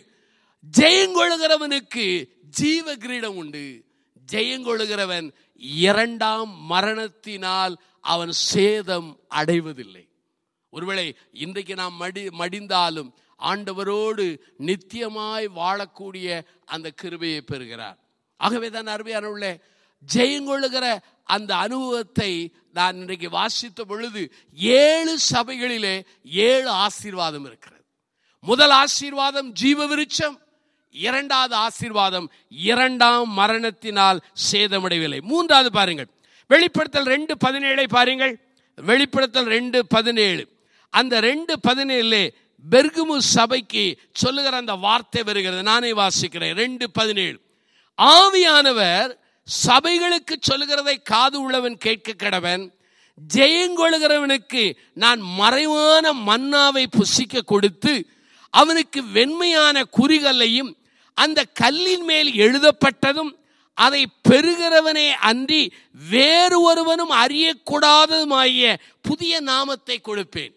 ஜெயங்கொழுகிறவனுக்கு ஜீவ கிரீடம் உண்டு ஜெயங்கொழுகிறவன் இரண்டாம் மரணத்தினால் அவன் சேதம் அடைவதில்லை ஒருவேளை இன்றைக்கு நாம் மடி மடிந்தாலும் ஆண்டவரோடு நித்தியமாய் வாழக்கூடிய அந்த கிருபையை பெறுகிறார் ஆகவே தான் அருமையான உள்ள ஜெயங்கொள்ளுகிற அந்த அனுபவத்தை நான் இன்றைக்கு வாசித்த பொழுது ஏழு சபைகளிலே ஏழு ஆசீர்வாதம் இருக்கிறது முதல் ஆசீர்வாதம் ஜீவ விருட்சம் இரண்டாவது ஆசீர்வாதம் இரண்டாம் மரணத்தினால் சேதமடையவில்லை மூன்றாவது பாருங்கள் வெளிப்படுத்தல் ரெண்டு பதினேழை பாருங்கள் வெளிப்படுத்தல் ரெண்டு பதினேழு அந்த ரெண்டு பதினேழு பெர்குமு சபைக்கு சொல்லுகிற அந்த வார்த்தை வருகிறது நானே வாசிக்கிறேன் ரெண்டு பதினேழு ஆவியானவர் சபைகளுக்கு சொல்லுகிறதை காது உள்ளவன் கேட்க கடவன் ஜெயங்கொழுகிறவனுக்கு நான் மறைவான மன்னாவை புசிக்க கொடுத்து அவனுக்கு வெண்மையான குறிகல்லையும் அந்த கல்லின் மேல் எழுதப்பட்டதும் அதை பெறுகிறவனே அன்றி வேறு ஒருவனும் அறியக்கூடாததுமாகிய புதிய நாமத்தை கொடுப்பேன்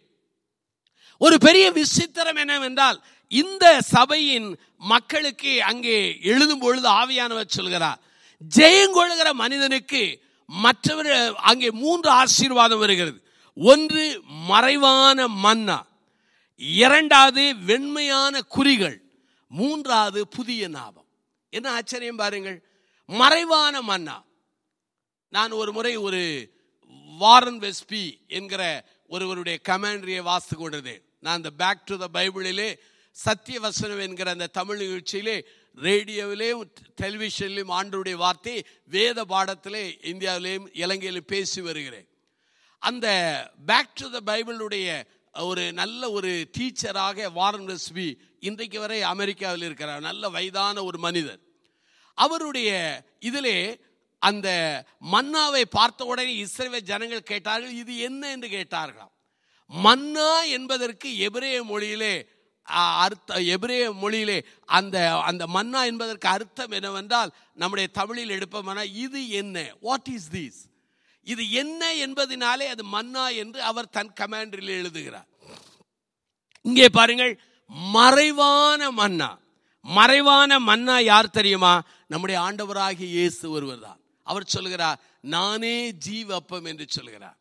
ஒரு பெரிய விசித்திரம் என்னவென்றால் இந்த சபையின் மக்களுக்கு அங்கே எழுதும் பொழுது ஆவியானவர் சொல்கிறார் ஜெயங்கொழுகிற மனிதனுக்கு மற்றவர் அங்கே மூன்று ஆசீர்வாதம் வருகிறது ஒன்று மறைவான மன்னா இரண்டாவது வெண்மையான குறிகள் மூன்றாவது புதிய நாபம் என்ன ஆச்சரியம் பாருங்கள் மறைவான மன்னா நான் ஒரு முறை ஒரு வாரன் வெஸ்பி என்கிற ஒருவருடைய கமாண்டரியை வாசித்து கொண்டிருந்தேன் நான் இந்த பேக் டு த பைபிளிலே சத்திய வசனம் என்கிற அந்த தமிழ் நிகழ்ச்சியிலே ரேடியோவிலேயும் டெலிவிஷன்லையும் ஆண்டருடைய வார்த்தை வேத பாடத்திலே இந்தியாவிலேயும் இலங்கையிலும் பேசி வருகிறேன் அந்த பேக் டு த பைபிளுடைய ஒரு நல்ல ஒரு டீச்சராக வாரன் ரெஸ்பி இன்றைக்கு வரை அமெரிக்காவில் இருக்கிறார் நல்ல வயதான ஒரு மனிதர் அவருடைய இதிலே அந்த மன்னாவை பார்த்த உடனே இஸ்ரேல் ஜனங்கள் கேட்டார்கள் இது என்ன என்று கேட்டார்களாம் மன்னா என்பதற்கு எபிரேய மொழியிலே அர்த்த எபிரேய மொழியிலே அந்த அந்த மன்னா என்பதற்கு அர்த்தம் என்னவென்றால் நம்முடைய தமிழில் எடுப்போம்னா இது என்ன வாட் இஸ் திஸ் இது என்ன என்பதனாலே அது மன்னா என்று அவர் தன் கமாண்டரில் எழுதுகிறார் இங்கே பாருங்கள் மறைவான மன்னா மறைவான மன்னா யார் தெரியுமா நம்முடைய ஆண்டவராகிய இயேசு ஒருவர் தான் அவர் சொல்கிறார் நானே ஜீவ அப்பம் என்று சொல்கிறார்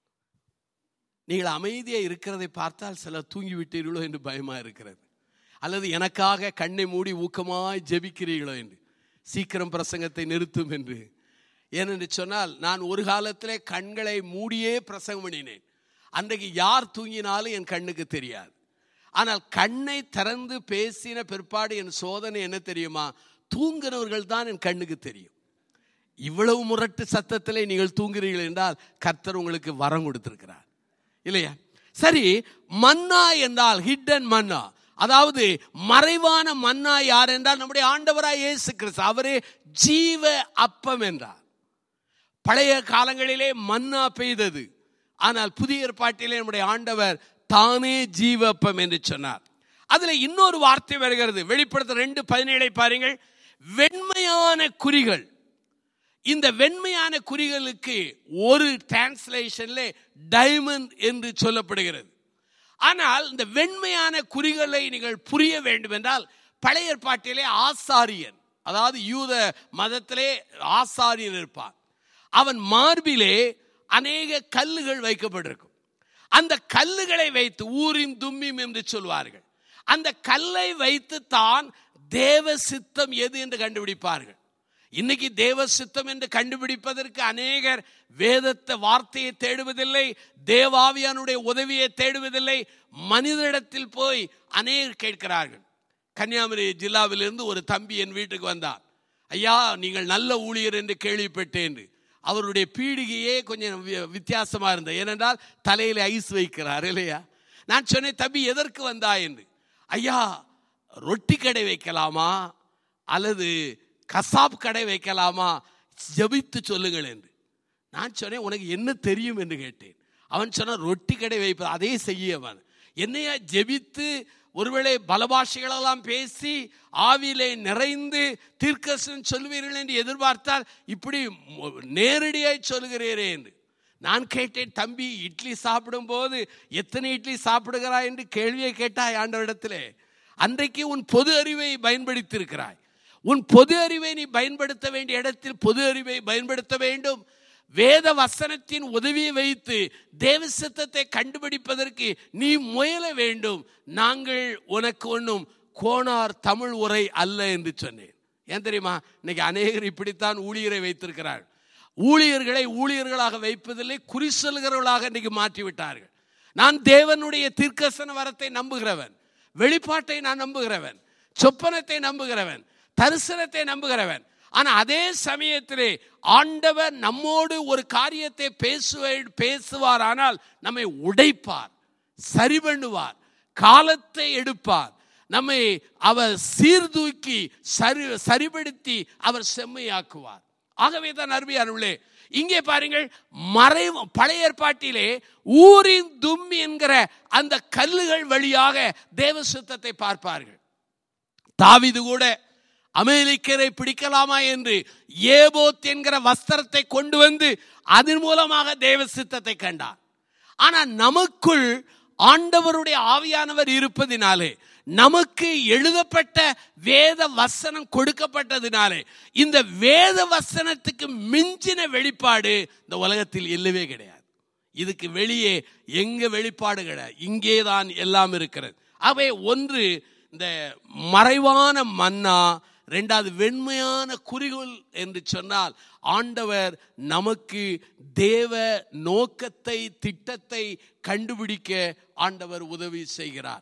நீங்கள் அமைதியா இருக்கிறதை பார்த்தால் சிலர் தூங்கி விட்டீர்களோ என்று பயமா இருக்கிறது அல்லது எனக்காக கண்ணை மூடி ஊக்கமாய் ஜெபிக்கிறீர்களோ என்று சீக்கிரம் பிரசங்கத்தை நிறுத்தும் என்று ஏனென்று சொன்னால் நான் ஒரு காலத்திலே கண்களை மூடியே பிரசங்கம் பண்ணினேன் அன்றைக்கு யார் தூங்கினாலும் என் கண்ணுக்கு தெரியாது ஆனால் கண்ணை திறந்து பேசின பிற்பாடு என் சோதனை என்ன தெரியுமா தூங்குறவர்கள் தான் என் கண்ணுக்கு தெரியும் இவ்வளவு முரட்டு சத்தத்திலே நீங்கள் தூங்குறீர்கள் என்றால் கர்த்தர் உங்களுக்கு வரம் கொடுத்திருக்கிறார் இல்லையா சரி மன்னா என்றால் ஹிடன் மன்னா அதாவது மறைவான மன்னா யார் என்றால் நம்முடைய ஆண்டவராய் இயேசு கிறிஸ்து அவரே ஜீவ அப்பம் என்றார் பழைய காலங்களிலே மன்னா பெய்தது ஆனால் புதிய ஏற்பாட்டிலே நம்முடைய ஆண்டவர் தானே ஜீவப்பம் என்று சொன்னார் அதுல இன்னொரு வார்த்தை வருகிறது வெளிப்படுத்த ரெண்டு பதினேழை பாருங்கள் வெண்மையான குறிகள் இந்த வெண்மையான குறிகளுக்கு ஒரு டிரான்ஸ்லேஷன்ல டைமண்ட் என்று சொல்லப்படுகிறது ஆனால் இந்த வெண்மையான குறிகளை நீங்கள் புரிய வேண்டும் என்றால் பழைய ஏற்பாட்டிலே ஆசாரியன் அதாவது யூத மதத்திலே ஆசாரியன் இருப்பான் அவன் மார்பிலே அநேக கல்லுகள் வைக்கப்பட்டிருக்கும் அந்த கல்லுகளை வைத்து ஊரின் தும்மியும் என்று சொல்வார்கள் அந்த கல்லை வைத்து தான் தேவ சித்தம் எது என்று கண்டுபிடிப்பார்கள் இன்னைக்கு தேவ சித்தம் என்று கண்டுபிடிப்பதற்கு அநேகர் வேதத்தை வார்த்தையை தேடுவதில்லை தேவாவியானுடைய உதவியை தேடுவதில்லை மனிதனிடத்தில் போய் அநேகர் கேட்கிறார்கள் கன்னியாகுமரி ஜில்லாவிலிருந்து ஒரு தம்பி என் வீட்டுக்கு வந்தார் ஐயா நீங்கள் நல்ல ஊழியர் என்று கேள்விப்பட்டேன் அவருடைய பீடிகையே கொஞ்சம் வி- வித்தியாசமா இருந்தது ஏனென்றால் தலையில ஐஸ் வைக்கிறார் இல்லையா நான் சொன்னேன் தம்பி எதற்கு வந்தா என்று ஐயா ரொட்டி கடை வைக்கலாமா அல்லது கசாப் கடை வைக்கலாமா ஜெபித்து சொல்லுங்கள் என்று நான் சொன்னேன் உனக்கு என்ன தெரியும் என்று கேட்டேன் அவன் சொன்னான் ரொட்டி கடை வைப்பது அதே செய்ய அவன் என்னையா ஜெபித்து ஒருவேளை பலபாஷைகளெல்லாம் பேசி ஆவியிலே நிறைந்து தீர்க்கசன் சொல்வீர்கள் என்று எதிர்பார்த்தால் இப்படி மு- நேரடியாய் சொல்கிறீரே என்று நான் கேட்டேன் தம்பி இட்லி சாப்பிடும் போது எத்தனை இட்லி சாப்பிடுகிறாய் என்று கேள்வியை கேட்டாய் ஆண்டவரிடத்திலே அன்றைக்கு உன் பொது அறிவை பயன்படுத்தியிருக்கிறாய் உன் பொது அறிவை நீ பயன்படுத்த வேண்டிய இடத்தில் பொது அறிவை பயன்படுத்த வேண்டும் வேத வசனத்தின் உதவியை வைத்து தேவ சித்தத்தை கண்டுபிடிப்பதற்கு நீ முயல வேண்டும் நாங்கள் உனக்கு ஒன்றும் கோணார் தமிழ் உரை அல்ல என்று சொன்னேன் ஏன் தெரியுமா இன்னைக்கு அநேகர் இப்படித்தான் ஊழியரை வைத்திருக்கிறார் ஊழியர்களை ஊழியர்களாக வைப்பதில்லை குறி சொல்கிறவர்களாக இன்னைக்கு மாற்றி விட்டார்கள் நான் தேவனுடைய தீர்க்கசன வரத்தை நம்புகிறவன் வெளிப்பாட்டை நான் நம்புகிறவன் சொப்பனத்தை நம்புகிறவன் தரிசனத்தை நம்புகிறவன் ஆனா அதே சமயத்திலே ஆண்டவர் நம்மோடு ஒரு காரியத்தை பேசுவ பேசுவார் ஆனால் நம்மை உடைப்பார் சரி பண்ணுவார் காலத்தை எடுப்பார் நம்மை அவர் சீர்தூக்கி சரி சரிபடுத்தி அவர் செம்மையாக்குவார் ஆகவே தான் அருமையானவர்களே இங்கே பாருங்கள் மறை பழைய ஏற்பாட்டிலே ஊரின் தும்மி என்கிற அந்த கல்லுகள் வழியாக தேவ சுத்தத்தை பார்ப்பார்கள் தாவிது கூட அமெரிக்கரை பிடிக்கலாமா என்று ஏபோத் என்கிற வஸ்திரத்தை கொண்டு வந்து அதன் மூலமாக தேவ சித்தத்தை கண்டார் ஆனா நமக்குள் ஆண்டவருடைய ஆவியானவர் இருப்பதினாலே நமக்கு எழுதப்பட்ட வேத வசனம் கொடுக்கப்பட்டதினாலே இந்த வேத வசனத்துக்கு மிஞ்சின வெளிப்பாடு இந்த உலகத்தில் இல்லவே கிடையாது இதுக்கு வெளியே எங்க வெளிப்பாடு கிடையாது இங்கே தான் எல்லாம் இருக்கிறது அவை ஒன்று இந்த மறைவான மன்னா ரெண்டாவது வெண்மையான குறிகோள் என்று சொன்னால் ஆண்டவர் நமக்கு தேவ நோக்கத்தை திட்டத்தை கண்டுபிடிக்க ஆண்டவர் உதவி செய்கிறார்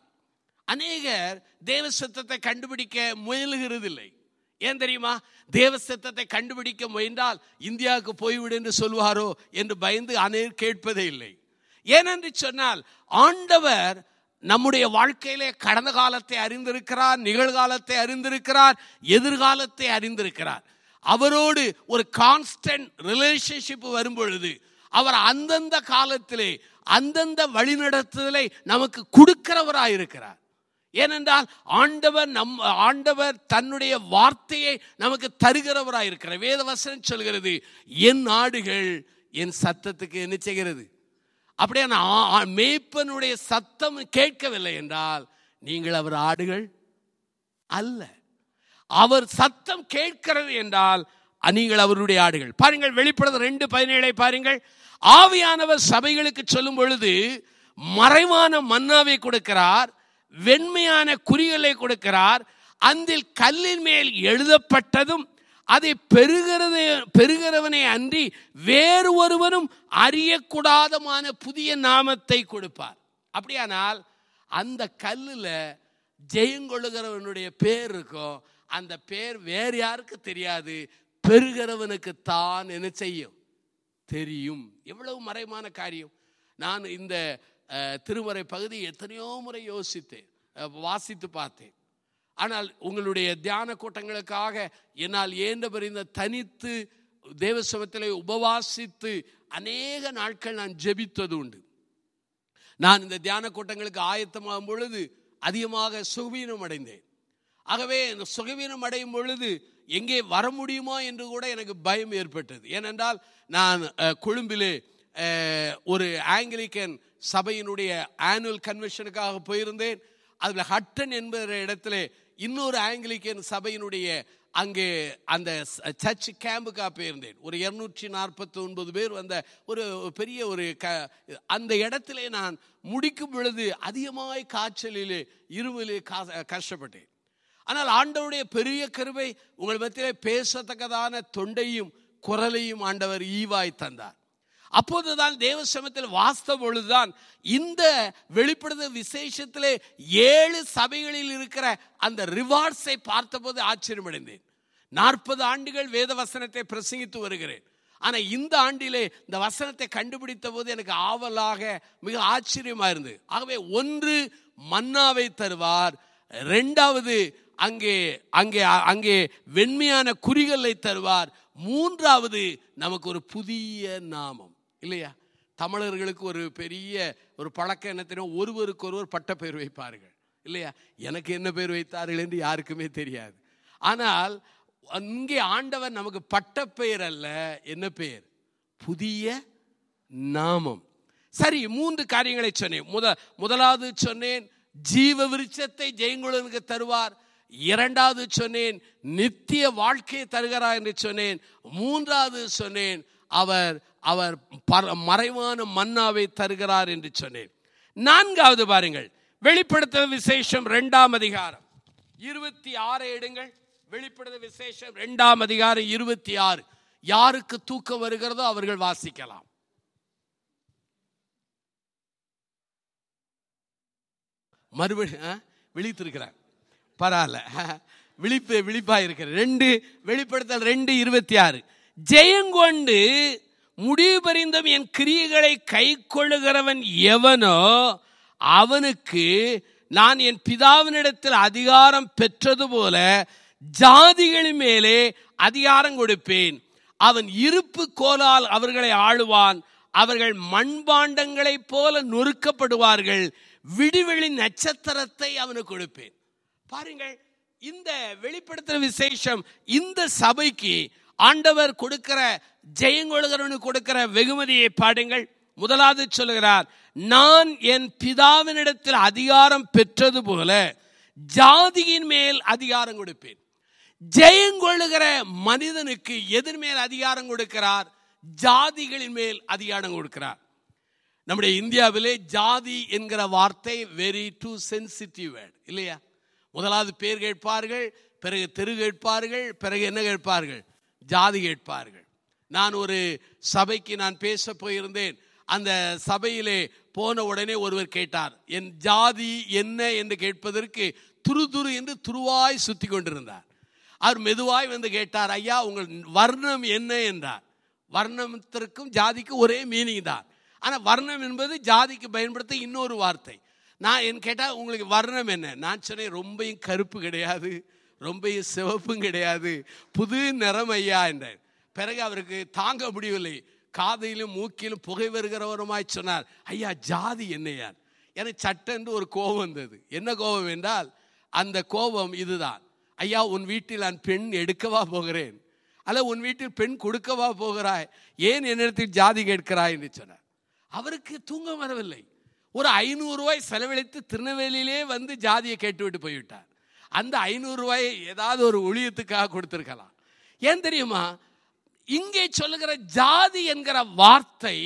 அநேகர் தேவ சத்தத்தை கண்டுபிடிக்க முயலுகிறதில்லை ஏன் தெரியுமா தேவ சத்தத்தை கண்டுபிடிக்க முயன்றால் இந்தியாவுக்கு போய்விடு என்று சொல்வாரோ என்று பயந்து அநேகர் கேட்பதே இல்லை ஏனென்று சொன்னால் ஆண்டவர் நம்முடைய வாழ்க்கையிலே கடந்த காலத்தை அறிந்திருக்கிறார் நிகழ்காலத்தை அறிந்திருக்கிறார் எதிர்காலத்தை அறிந்திருக்கிறார் அவரோடு ஒரு கான்ஸ்டன்ட் ரிலேஷன்ஷிப் வரும் பொழுது அவர் அந்தந்த காலத்திலே அந்தந்த வழிநடத்துதலை நமக்கு கொடுக்கிறவராய் இருக்கிறார் ஏனென்றால் ஆண்டவர் நம் ஆண்டவர் தன்னுடைய வார்த்தையை நமக்கு தருகிறவராய் இருக்கிறார் வேதவசனம் சொல்கிறது என் நாடுகள் என் சத்தத்துக்கு என்ன செய்கிறது அப்படியே நான் ஆ- மேய்ப்பனுடைய சத்தம் கேட்கவில்லை என்றால் நீங்கள் அவர் ஆடுகள் அல்ல அவர் சத்தம் கேட்கிறது என்றால் அ, நீங்கள் அவருடைய ஆடுகள் பாருங்கள் வெளிப்படுத்த ரெண்டு பதினேழை பாருங்கள் ஆவியானவர் சபைகளுக்கு சொல்லும் பொழுது மறைவான மன்னாவை கொடுக்கிறார் வெண்மையான குறிகளை கொடுக்கிறார் அதில் கல்லின் மேல் எழுதப்பட்டதும் அதை பெறுகிறது பெறுகிறவனை அன்றி வேறு ஒருவனும் அறியக்கூடாதமான புதிய நாமத்தை கொடுப்பார் அப்படியானால் அந்த கல்லுல ஜெயங்கொள்ளுகிறவனுடைய பேர் இருக்கும் அந்த பேர் வேறு யாருக்கு தெரியாது பெறுகிறவனுக்கு தான் என்ன செய்யும் தெரியும் எவ்வளவு மறைமான காரியம் நான் இந்த அஹ், திருமறை பகுதி எத்தனையோ முறை யோசித்தேன் அஹ், வாசித்து பார்த்தேன் ஆனால் உங்களுடைய தியான கூட்டங்களுக்காக என்னால் ஏண்டவர் இந்த தனித்து தேவசமத்திலே உபவாசித்து அநேக நாட்கள் நான் ஜெபித்தது உண்டு நான் இந்த தியான கூட்டங்களுக்கு ஆயத்தமாகும் பொழுது அதிகமாக சுகவீனம் அடைந்தேன் ஆகவே இந்த சுகவீனம் அடையும் பொழுது எங்கே வர முடியுமா என்று கூட எனக்கு பயம் ஏற்பட்டது ஏனென்றால் நான் அஹ், கொழும்பிலே அஹ், ஒரு ஆங்கிலிக்கன் சபையினுடைய ஆனுவல் கன்வென்ஷனுக்காக போயிருந்தேன் அதில் ஹட்டன் என்கிற இடத்துல இன்னொரு ஆங்கிலிக்கன் சபையினுடைய அங்கே அந்த சர்ச் கேம்புக்காக போயிருந்தேன் ஒரு இருநூற்றி நாற்பத்தி ஒன்பது பேர் வந்த ஒரு பெரிய ஒரு க அந்த இடத்திலே நான் முடிக்கும் பொழுது அதிகமாய் காய்ச்சலிலே இருமலே கா- கஷ்டப்பட்டேன் ஆனால் ஆண்டவருடைய பெரிய கருவை உங்கள் மத்தியிலே பேசத்தக்கதான தொண்டையும் குரலையும் ஆண்டவர் ஈவாய் தந்தார் அப்போதுதான் தேவசமத்தில் வாஸ்தவ பொழுதுதான் இந்த வெளிப்படுத்த விசேஷத்திலே ஏழு சபைகளில் இருக்கிற அந்த ரிவார்ட்ஸை பார்த்தபோது ஆச்சரியமடைந்தேன் நாற்பது ஆண்டுகள் வேத வசனத்தை பிரசங்கித்து வருகிறேன் ஆனா இந்த ஆண்டிலே இந்த வசனத்தை கண்டுபிடித்த போது எனக்கு ஆவலாக மிக ஆச்சரியமா இருந்தது ஆகவே ஒன்று மன்னாவை தருவார் ரெண்டாவது அங்கே அங்கே அங்கே வெண்மையான குறிகளை தருவார் மூன்றாவது நமக்கு ஒரு புதிய நாமம் இல்லையா தமிழர்களுக்கு ஒரு பெரிய ஒரு பழக்கம் என்ன தெரியும் ஒருவருக்கு ஒருவர் பட்ட பெயர் வைப்பார்கள் இல்லையா எனக்கு என்ன பேர் வைத்தார்கள் என்று யாருக்குமே தெரியாது ஆனால் அங்கே ஆண்டவர் நமக்கு பட்ட பெயர் அல்ல என்ன பெயர் புதிய நாமம் சரி மூன்று காரியங்களை சொன்னேன் முத முதலாவது சொன்னேன் ஜீவ விருட்சத்தை ஜெயங்குழனுக்கு தருவார் இரண்டாவது சொன்னேன் நித்திய வாழ்க்கையை தருகிறார் என்று சொன்னேன் மூன்றாவது சொன்னேன் அவர் அவர் பர- மறைவான மன்னாவை தருகிறார் என்று சொன்னேன் நான்காவது பாருங்கள் வெளிப்படுத்த விசேஷம் இரண்டாம் அதிகாரம் இருபத்தி ஆறு எடுங்கள் வெளிப்படுத்த விசேஷம் இரண்டாம் அதிகாரம் இருபத்தி ஆறு யாருக்கு தூக்கம் வருகிறதோ அவர்கள் வாசிக்கலாம் மறுபடி ஆ? விழித்திருக்கிறார் பரவாயில்ல விழிப்பு விழிப்பா இருக்கிற ரெண்டு வெளிப்படுத்தல் ரெண்டு இருபத்தி ஆறு ஜெயங்கொண்டு முடிவு பரிந்தும் என் கிரியைகளை கை கொள்ளுகிறவன் எவனோ அவனுக்கு நான் என் பிதாவினிடத்தில் அதிகாரம் பெற்றது போல ஜாதிகளின் மேலே அதிகாரம் கொடுப்பேன் அவன் இருப்பு கோலால் அவர்களை ஆளுவான் அவர்கள் மண்பாண்டங்களைப் போல நொறுக்கப்படுவார்கள் விடிவெளி நட்சத்திரத்தை அவனுக்கு கொடுப்பேன் பாருங்கள் இந்த வெளிப்படுத்துற விசேஷம் இந்த சபைக்கு ஆண்டவர் கொடுக்கிற ஜெயங்கொழுகிறவனுக்கு கொடுக்கிற வெகுமதியை பாடுங்கள் முதலாவது சொல்லுகிறார் நான் என் பிதாவினிடத்தில் அதிகாரம் பெற்றது போல ஜாதியின் மேல் அதிகாரம் கொடுப்பேன் ஜெயங்கொள்ளுகிற மனிதனுக்கு எதிர் மேல் அதிகாரம் கொடுக்கிறார் ஜாதிகளின் மேல் அதிகாரம் கொடுக்கிறார் நம்முடைய இந்தியாவிலே ஜாதி என்கிற வார்த்தை வெரி டூ சென்சிட்டிவ் வேர்ட் இல்லையா முதலாவது பேர் கேட்பார்கள் பிறகு தெரு கேட்பார்கள் பிறகு என்ன கேட்பார்கள் ஜாதி கேட்பார்கள் நான் ஒரு சபைக்கு நான் பேச போயிருந்தேன் அந்த சபையிலே போன உடனே ஒருவர் கேட்டார் என் ஜாதி என்ன என்று கேட்பதற்கு துரு துரு என்று துருவாய் சுத்தி கொண்டிருந்தார் அவர் மெதுவாய் வந்து கேட்டார் ஐயா உங்கள் வர்ணம் என்ன என்றார் வர்ணத்திற்கும் ஜாதிக்கும் ஒரே மீனிங் தான் ஆனால் வர்ணம் என்பது ஜாதிக்கு பயன்படுத்த இன்னொரு வார்த்தை நான் என் கேட்டால் உங்களுக்கு வர்ணம் என்ன நான் சொன்னேன் ரொம்பயும் கருப்பு கிடையாது ரொம்பயும் சிவப்பும் கிடையாது புது நிறம் ஐயா என்றேன் பிறகு அவருக்கு தாங்க முடியவில்லை காதையிலும் மூக்கிலும் புகை வருகிறவருமாய் சொன்னார் ஐயா ஜாதி என்னையார் எனக்கு சட்டென்று ஒரு கோபம் வந்தது என்ன கோபம் என்றால் அந்த கோபம் இதுதான் ஐயா உன் வீட்டில் நான் பெண் எடுக்கவா போகிறேன் அல்ல உன் வீட்டில் பெண் கொடுக்கவா போகிறாய் ஏன் என்னிடத்தில் ஜாதி கேட்கிறாய் என்று சொன்னார் அவருக்கு தூங்க வரவில்லை ஒரு ஐநூறு ரூபாய் செலவழித்து திருநெல்வேலியிலே வந்து ஜாதியை கேட்டுவிட்டு போய்விட்டார் அந்த ஐநூறு ரூபாயை ஏதாவது ஒரு ஒளியத்துக்காக கொடுத்திருக்கலாம் ஏன் தெரியுமா இங்கே சொல்லுகிற ஜாதி என்கிற வார்த்தை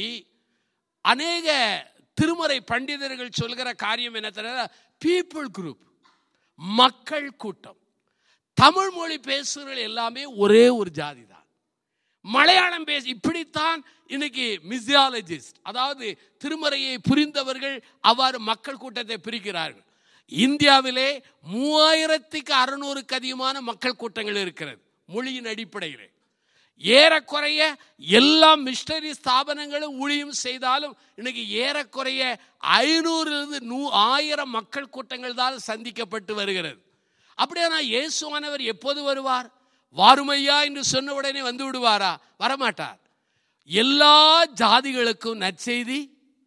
அநேக திருமறை பண்டிதர்கள் சொல்கிற காரியம் என்ன தெரியுமா பீப்புள் குரூப் மக்கள் கூட்டம் தமிழ் மொழி பேசுகிற எல்லாமே ஒரே ஒரு ஜாதி தான் மலையாளம் பேச இப்படித்தான் இன்னைக்கு மிசியாலஜிஸ்ட் அதாவது திருமறையை புரிந்தவர்கள் அவ்வாறு மக்கள் கூட்டத்தை பிரிக்கிறார்கள் இந்தியாவிலே மூவாயிரத்துக்கு அறுநூறுக்கு அதிகமான மக்கள் கூட்டங்கள் இருக்கிறது மொழியின் அடிப்படையில் ஏறக்குறைய எல்லா மிஷனரி ஸ்தாபனங்களும் ஊழியம் செய்தாலும் இன்னைக்கு ஏறக்குறைய ஐநூறுலேருந்து நூ ஆயிரம் மக்கள் கூட்டங்கள் தான் சந்திக்கப்பட்டு வருகிறது அப்படியானா இயேசுவானவர் எப்போது வருவார் வாருமையா என்று சொன்ன உடனே வந்து விடுவாரா வரமாட்டார் எல்லா ஜாதிகளுக்கும் நற்செய்தி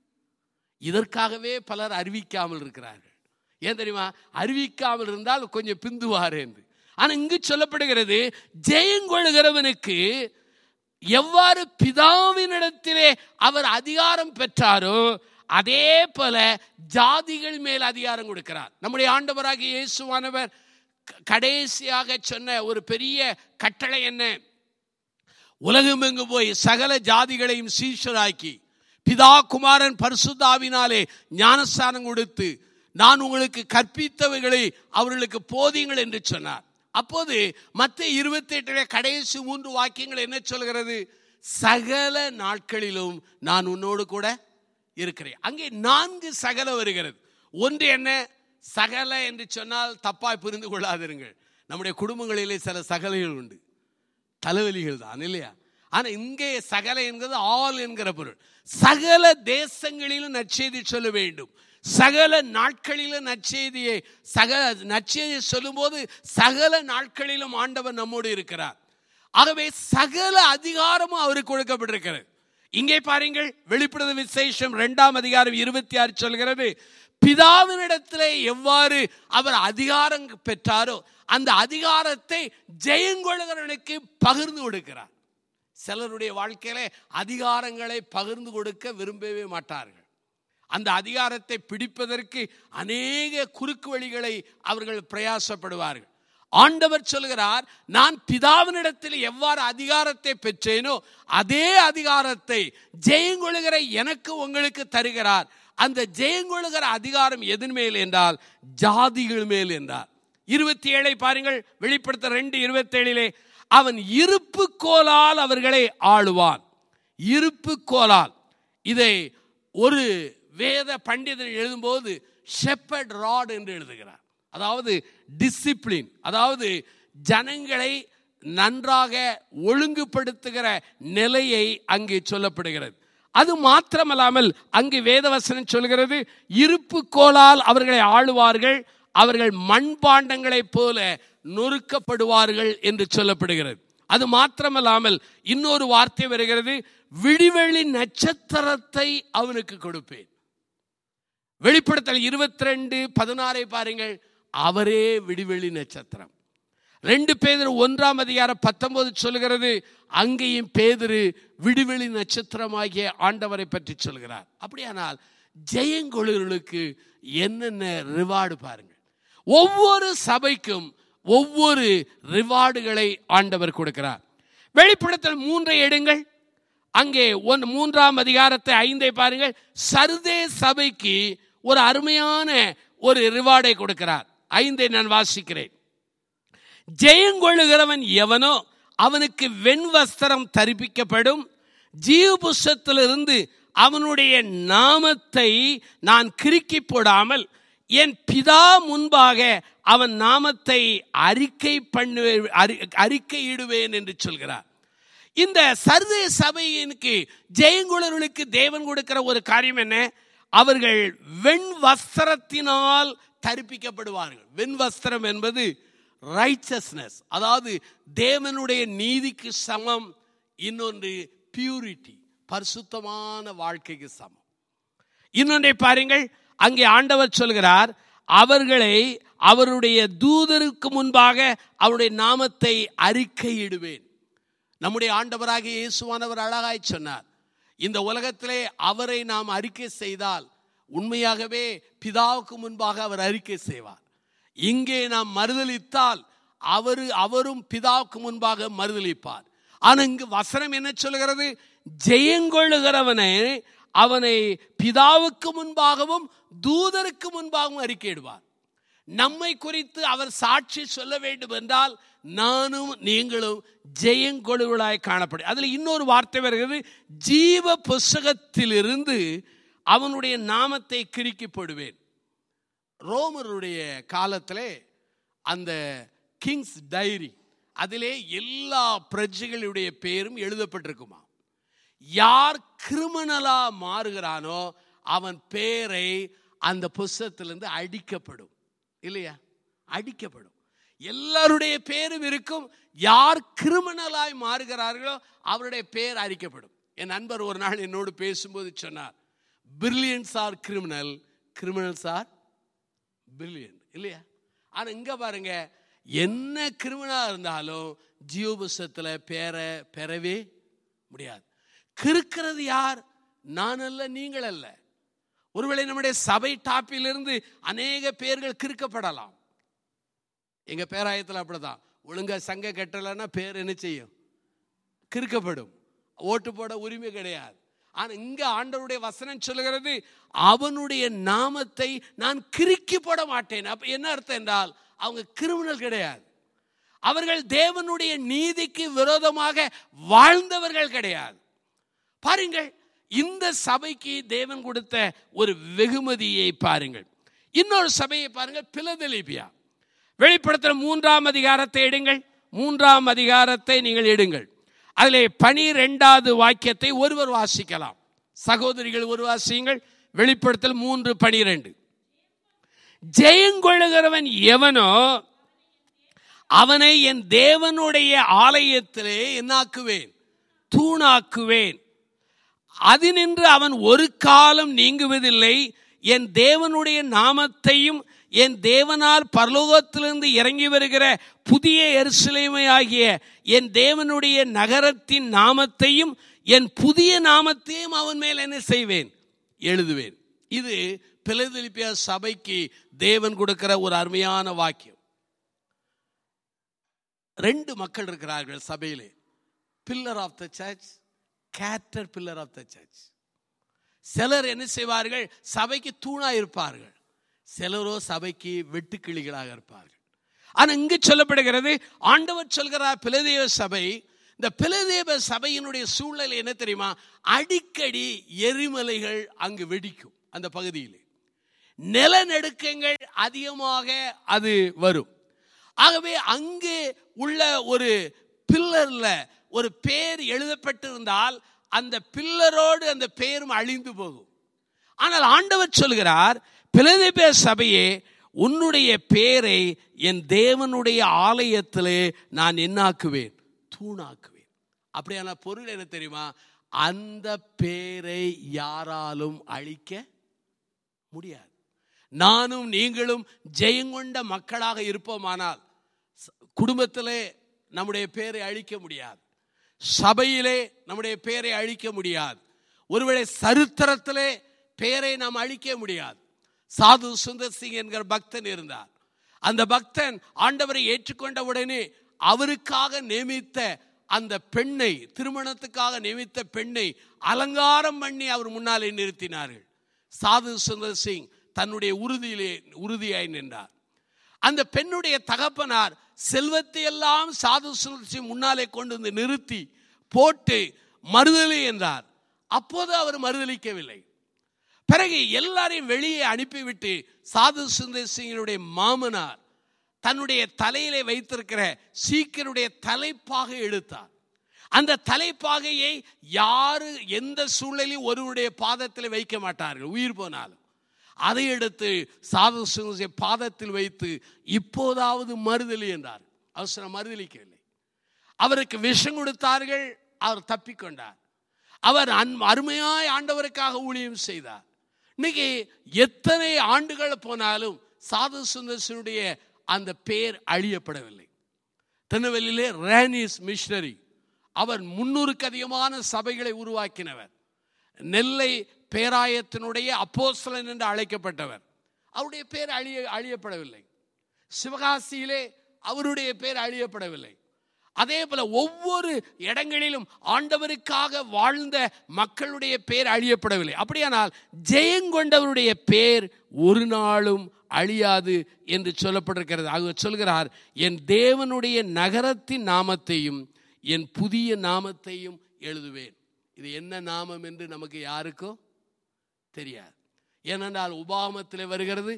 இதற்காகவே பலர் அறிவிக்காமல் இருக்கிறார்கள் ஏன் தெரியுமா அறிவிக்காமல் இருந்தால் கொஞ்சம் பிந்துவார் என்று ஆனால் இங்கு சொல்லப்படுகிறது ஜெயங்கொள்கிறவனுக்கு எவ்வாறு பிதாவினிடத்திலே அவர் அதிகாரம் பெற்றாரோ அதே போல ஜாதிகள் மேல் அதிகாரம் கொடுக்கிறார் நம்முடைய ஆண்டவராகிய இயேசுவானவர் கடைசியாக சொன்ன ஒரு பெரிய கட்டளை என்ன உலகமெங்கு போய் சகல ஜாதிகளையும் சீஷராக்கி பிதா குமாரன் பரிசுத்தாவினாலே ஞானஸ்தானம் கொடுத்து நான் உங்களுக்கு கற்பித்தவைகளை அவர்களுக்கு போதியுங்கள் என்று சொன்னார் அப்போது மற்ற இருபத்தி எட்டுல கடைசி மூன்று வாக்கியங்கள் என்ன சொல்கிறது சகல நாட்களிலும் நான் உன்னோடு கூட இருக்கிறேன் அங்கே நான்கு சகல வருகிறது ஒன்று என்ன சகல என்று சொன்னால் தப்பாய் புரிந்து கொள்ளாதிருங்கள் நம்முடைய குடும்பங்களிலே சில சகலைகள் உண்டு தலைவலிகள் தான் இல்லையா ஆனா இங்கே சகல என்கிறது ஆல் என்கிற பொருள் சகல தேசங்களிலும் நற்செய்தி சொல்ல வேண்டும் சகல நாட்களிலும் நற்செய்தியை சக நற்செய்தியை சொல்லும்போது சகல நாட்களிலும் ஆண்டவர் நம்மோடு இருக்கிறார் ஆகவே சகல அதிகாரமும் அவருக்கு கொடுக்கப்பட்டிருக்கிறது இங்கே பாருங்கள் வெளிப்படுத்த விசேஷம் இரண்டாம் அதிகாரம் இருபத்தி ஆறு சொல்கிறது பிதாவினிடத்திலே எவ்வாறு அவர் அதிகாரம் பெற்றாரோ அந்த அதிகாரத்தை ஜெயங்கொள்கிறவனுக்கு பகிர்ந்து கொடுக்கிறார் சிலருடைய வாழ்க்கையில அதிகாரங்களை பகிர்ந்து கொடுக்க விரும்பவே மாட்டார்கள் அந்த அதிகாரத்தை பிடிப்பதற்கு அநேக குறுக்கு வழிகளை அவர்கள் பிரயாசப்படுவார்கள் ஆண்டவர் சொல்கிறார் நான் பிதாவினிடத்தில் எவ்வாறு அதிகாரத்தை பெற்றேனோ அதே அதிகாரத்தை ஜெயங்கொழுகிற எனக்கு உங்களுக்கு தருகிறார் அந்த ஜெயங்கொழுகிற அதிகாரம் எதன் மேல் என்றால் ஜாதிகள் மேல் என்றார் இருபத்தி ஏழை பாருங்கள் வெளிப்படுத்த ரெண்டு இருபத்தி ஏழிலே அவன் இருப்பு கோலால் அவர்களை ஆளுவான் இருப்பு கோலால் இதை ஒரு வேத பண்டிதர் எழுதும்போது ஷெப்பர்ட் ராட் என்று எழுதுகிறார் அதாவது டிசிப்ளின் அதாவது ஜனங்களை நன்றாக ஒழுங்குபடுத்துகிற நிலையை அங்கே சொல்லப்படுகிறது அது மாத்திரமல்லாமல் அங்கு வேதவசனம் சொல்கிறது இருப்பு கோலால் அவர்களை ஆளுவார்கள் அவர்கள் மண்பாண்டங்களைப் போல நொறுக்கப்படுவார்கள் என்று சொல்லப்படுகிறது அது மாத்திரமல்லாமல் இன்னொரு வார்த்தை வருகிறது விடிவெளி நட்சத்திரத்தை அவனுக்கு கொடுப்பேன் வெளிப்படுத்தல் இருபத்தி ரெண்டு பதினாறை பாருங்கள் அவரே விடிவெளி நட்சத்திரம் ரெண்டு பேதர் ஒன்றாம் அதிகாரம் பத்தொன்பது சொல்கிறது அங்கேயும் பேதரு விடுவெளி நட்சத்திரமாகிய ஆண்டவரை பற்றி சொல்கிறார் அப்படியானால் ஜெயங்கொழுகளுக்கு என்னென்ன ரிவார்டு பாருங்கள் ஒவ்வொரு சபைக்கும் ஒவ்வொரு ரிவார்டுகளை ஆண்டவர் கொடுக்கிறார் வெளிப்படுத்தல் மூன்றை எடுங்கள் அங்கே ஒன் மூன்றாம் அதிகாரத்தை ஐந்தை பாருங்கள் சர்தே சபைக்கு ஒரு அருமையான ஒரு ரிவார்டை கொடுக்கிறார் ஐந்தை நான் வாசிக்கிறேன் ஜெயங்கொள்ளுகிறவன் எவனோ அவனுக்கு வெண் வஸ்திரம் தரிப்பிக்கப்படும் ஜீவ புஸ்தத்திலிருந்து அவனுடைய நாமத்தை நான் கிறுக்கி போடாமல் என் பிதா முன்பாக அவன் நாமத்தை அறிக்கை பண்ணு அறிக்கையிடுவேன் என்று சொல்கிறார் இந்த சர்தே சபையினுக்கு ஜெயங்குளர்களுக்கு தேவன் கொடுக்கிற ஒரு காரியம் என்ன அவர்கள் வெண் வஸ்திரத்தினால் தரிப்பிக்கப்படுவார்கள் வெண் வஸ்திரம் என்பது ரைச்சஸ்னஸ் அதாவது தேவனுடைய நீதிக்கு சமம் இன்னொன்று பியூரிட்டி பரிசுத்தமான வாழ்க்கைக்கு சமம் இன்னொன்றை பாருங்கள் அங்கே ஆண்டவர் சொல்கிறார் அவர்களை அவருடைய தூதருக்கு முன்பாக அவருடைய நாமத்தை அறிக்கையிடுவேன் நம்முடைய ஆண்டவராக இயேசுவானவர் அழகாய் சொன்னார் இந்த உலகத்திலே அவரை நாம் அறிக்கை செய்தால் உண்மையாகவே பிதாவுக்கு முன்பாக அவர் அறிக்கை செய்வார் இங்கே நாம் மறுதளித்தால் அவரு அவரும் பிதாவுக்கு முன்பாக மறுதளிப்பார் ஆனா இங்கு வசனம் என்ன சொல்கிறது ஜெயங்கொள்ளுகிறவனை அவனை பிதாவுக்கு முன்பாகவும் தூதருக்கு முன்பாகவும் அறிக்கையிடுவார் நம்மை குறித்து அவர் சாட்சி சொல்ல வேண்டும் என்றால் நானும் நீங்களும் ஜெயங்கொழுகளாய் காணப்படும் அதுல இன்னொரு வார்த்தை வருகிறது ஜீவ புஸ்தகத்திலிருந்து அவனுடைய நாமத்தை கிறுக்கி போடுவேன் ரோமருடைய காலத்திலே அந்த கிங்ஸ் டைரி அதிலே எல்லா பிரஜைகளுடைய பேரும் எழுதப்பட்டிருக்குமா யார் கிரிமினலா மாறுகிறானோ அவன் பேரை அந்த புஸ்தகத்திலிருந்து அடிக்கப்படும் இல்லையா அடிக்கப்படும் எல்லாருடைய பேரும் இருக்கும் யார் கிரிமினலாய் மாறுகிறார்களோ அவருடைய பேர் அழிக்கப்படும் என் நண்பர் ஒரு நாள் என்னோடு பேசும்போது சொன்னார் brilliance are criminal criminals are brilliant இல்லையா ஆனா இங்க பாருங்க என்ன கிரிமினலா இருந்தாலும் ஜீவபுஸ்தத்தில் பேரை பெறவே முடியாது கிறுக்கிறது யார் நான் அல்ல நீங்கள் அல்ல ஒருவேளை நம்முடைய சபை டாப்பிலிருந்து அநேக பேர்கள் கிறுக்கப்படலாம் எங்க பேராயத்தில் அப்படிதான் ஒழுங்கா சங்க கட்டலைன்னா பேர் என்ன செய்யும் கிறுக்கப்படும் ஓட்டு போட உரிமை கிடையாது ஆனா இங்க ஆண்டவருடைய வசனம் சொல்லுகிறது அவனுடைய நாமத்தை நான் கிறுக்கி போட மாட்டேன் அப்ப என்ன அர்த்தம் என்றால் அவங்க கிரிமினல் கிடையாது அவர்கள் தேவனுடைய நீதிக்கு விரோதமாக வாழ்ந்தவர்கள் கிடையாது பாருங்கள் இந்த சபைக்கு தேவன் கொடுத்த ஒரு வெகுமதியை பாருங்கள் இன்னொரு சபையை பாருங்கள் பிலதெலிபியா வெளிப்படுத்துகிற மூன்றாம் அதிகாரத்தை எடுங்கள் மூன்றாம் அதிகாரத்தை நீங்கள் எடுங்கள் அதிலே பனிரெண்டாவது வாக்கியத்தை ஒருவர் வாசிக்கலாம் சகோதரிகள் ஒரு வாசியுங்கள் வெளிப்படுத்தல் மூன்று பனிரெண்டு ஜெயங்கொள்ளுகிறவன் எவனோ அவனை என் தேவனுடைய ஆலயத்திலே என்னாக்குவேன் தூணாக்குவேன் அதினின்று அவன் ஒரு காலம் நீங்குவதில்லை என் தேவனுடைய நாமத்தையும் என் தேவனால் பரலோகத்திலிருந்து இறங்கி வருகிற புதிய எருசலேமை ஆகிய என் தேவனுடைய நகரத்தின் நாமத்தையும் என் புதிய நாமத்தையும் அவன் மேல் என்ன செய்வேன் எழுதுவேன் இது பிலதெலிப்பியா சபைக்கு தேவன் கொடுக்கிற ஒரு அருமையான வாக்கியம் ரெண்டு மக்கள் இருக்கிறார்கள் சபையிலே pillar of the church caterpillar of the church சிலர் என்ன செய்வார்கள் சபைக்கு தூணா இருப்பார்கள் சிலரோ சபைக்கு வெட்டுக்கிளிகளாக இருப்பார்கள் ஆனா இங்கு சொல்லப்படுகிறது ஆண்டவர் சொல்கிறார் பிலதேவ சபை இந்த பிலதேவ சபையினுடைய சூழ்நிலை என்ன தெரியுமா அடிக்கடி எரிமலைகள் அங்கு வெடிக்கும் அந்த பகுதியில் நிலநடுக்கங்கள் அதிகமாக அது வரும் ஆகவே அங்கு உள்ள ஒரு பில்லர்ல ஒரு பேர் எழுதப்பட்டிருந்தால் அந்த பில்லரோடு அந்த பேரும் அழிந்து போகும் ஆனால் ஆண்டவர் சொல்கிறார் பிலதேப சபையே உன்னுடைய பேரை என் தேவனுடைய ஆலயத்திலே நான் என்னாக்குவேன் தூணாக்குவேன் அப்படியான பொருள் என்ன தெரியுமா அந்த பேரை யாராலும் அழிக்க முடியாது நானும் நீங்களும் ஜெயங்கொண்ட மக்களாக இருப்போமானால் குடும்பத்திலே நம்முடைய பேரை அழிக்க முடியாது சபையிலே நம்முடைய பேரை அழிக்க முடியாது ஒருவேளை சரித்திரத்திலே பேரை நாம் அழிக்க முடியாது சாது சுந்தர் சிங் என்கிற பக்தன் இருந்தார் அந்த பக்தன் ஆண்டவரை ஏற்றுக்கொண்ட உடனே அவருக்காக நியமித்த அந்த பெண்ணை திருமணத்துக்காக நியமித்த பெண்ணை அலங்காரம் பண்ணி அவர் முன்னாலே நிறுத்தினார்கள் சாது சுந்தர் சிங் தன்னுடைய உறுதியிலே உறுதியாய் நின்றார் அந்த பெண்ணுடைய தகப்பனார் செல்வத்தை எல்லாம் சாது சுந்தர் சிங் முன்னாலே கொண்டு வந்து நிறுத்தி போட்டு மறுதலி என்றார் அப்போது அவர் மறுதளிக்கவில்லை பிறகு எல்லாரையும் வெளியே அனுப்பிவிட்டு சாது சுந்தர் சிங்கினுடைய மாமனார் தன்னுடைய தலையிலே வைத்திருக்கிற சீக்கியருடைய தலைப்பாக எடுத்தார் அந்த தலைப்பாகையை யாரு எந்த சூழ்நிலையும் ஒருவருடைய பாதத்தில் வைக்க மாட்டார்கள் உயிர் போனாலும் அதை எடுத்து சாது சுந்தர பாதத்தில் வைத்து இப்போதாவது மறுதலி என்றார் அவசரம் மறுதளிக்கவில்லை அவருக்கு விஷம் கொடுத்தார்கள் அவர் தப்பிக்கொண்டார் அவர் அன் அருமையாய் ஆண்டவருக்காக ஊழியம் செய்தார் இன்னைக்கு எத்தனை ஆண்டுகள் போனாலும் சாது சுந்தரசனுடைய அந்த பேர் அழியப்படவில்லை திருநெல்வேலியிலே ரேனிஸ் மிஷனரி அவர் முன்னூறுக்கு அதிகமான சபைகளை உருவாக்கினவர் நெல்லை பேராயத்தினுடைய அப்போஸ்தலன் என்று அழைக்கப்பட்டவர் அவருடைய பேர் அழிய அழியப்படவில்லை சிவகாசியிலே அவருடைய பேர் அழியப்படவில்லை அதே போல ஒவ்வொரு இடங்களிலும் ஆண்டவருக்காக வாழ்ந்த மக்களுடைய பேர் அழியப்படவில்லை அப்படியானால் ஜெயங்கொண்டவருடைய பேர் ஒரு நாளும் அழியாது என்று சொல்லப்பட்டிருக்கிறது அவர் சொல்கிறார் என் தேவனுடைய நகரத்தின் நாமத்தையும் என் புதிய நாமத்தையும் எழுதுவேன் இது என்ன நாமம் என்று நமக்கு யாருக்கும் தெரியாது ஏனென்றால் உபாமத்தில் வருகிறது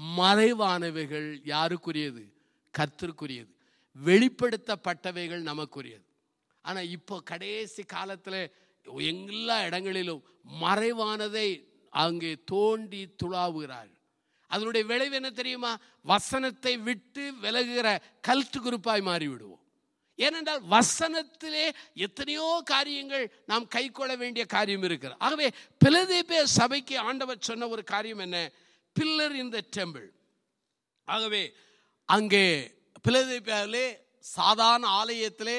மறைவானவைகள் யாருக்குரியது கத்திற்குரியது வெளிப்படுத்தப்பட்டவைகள் நமக்குரியது ஆனால் இப்போ கடைசி காலத்தில் எல்லா இடங்களிலும் மறைவானதை அங்கே தோண்டி துளாவுகிறார்கள் அதனுடைய விளைவு என்ன தெரியுமா வசனத்தை விட்டு விலகுகிற கல்ட்டு குரூப்பாய் மாறிவிடுவோம் ஏனென்றால் வசனத்திலே எத்தனையோ காரியங்கள் நாம் கை கொள்ள வேண்டிய காரியம் இருக்கிறது ஆகவே பிலதேபே சபைக்கு ஆண்டவர் சொன்ன ஒரு காரியம் என்ன பில்லர் இன் த டெம்பிள் ஆகவே அங்கே பிலதேபியாவிலே சாதாரண ஆலயத்திலே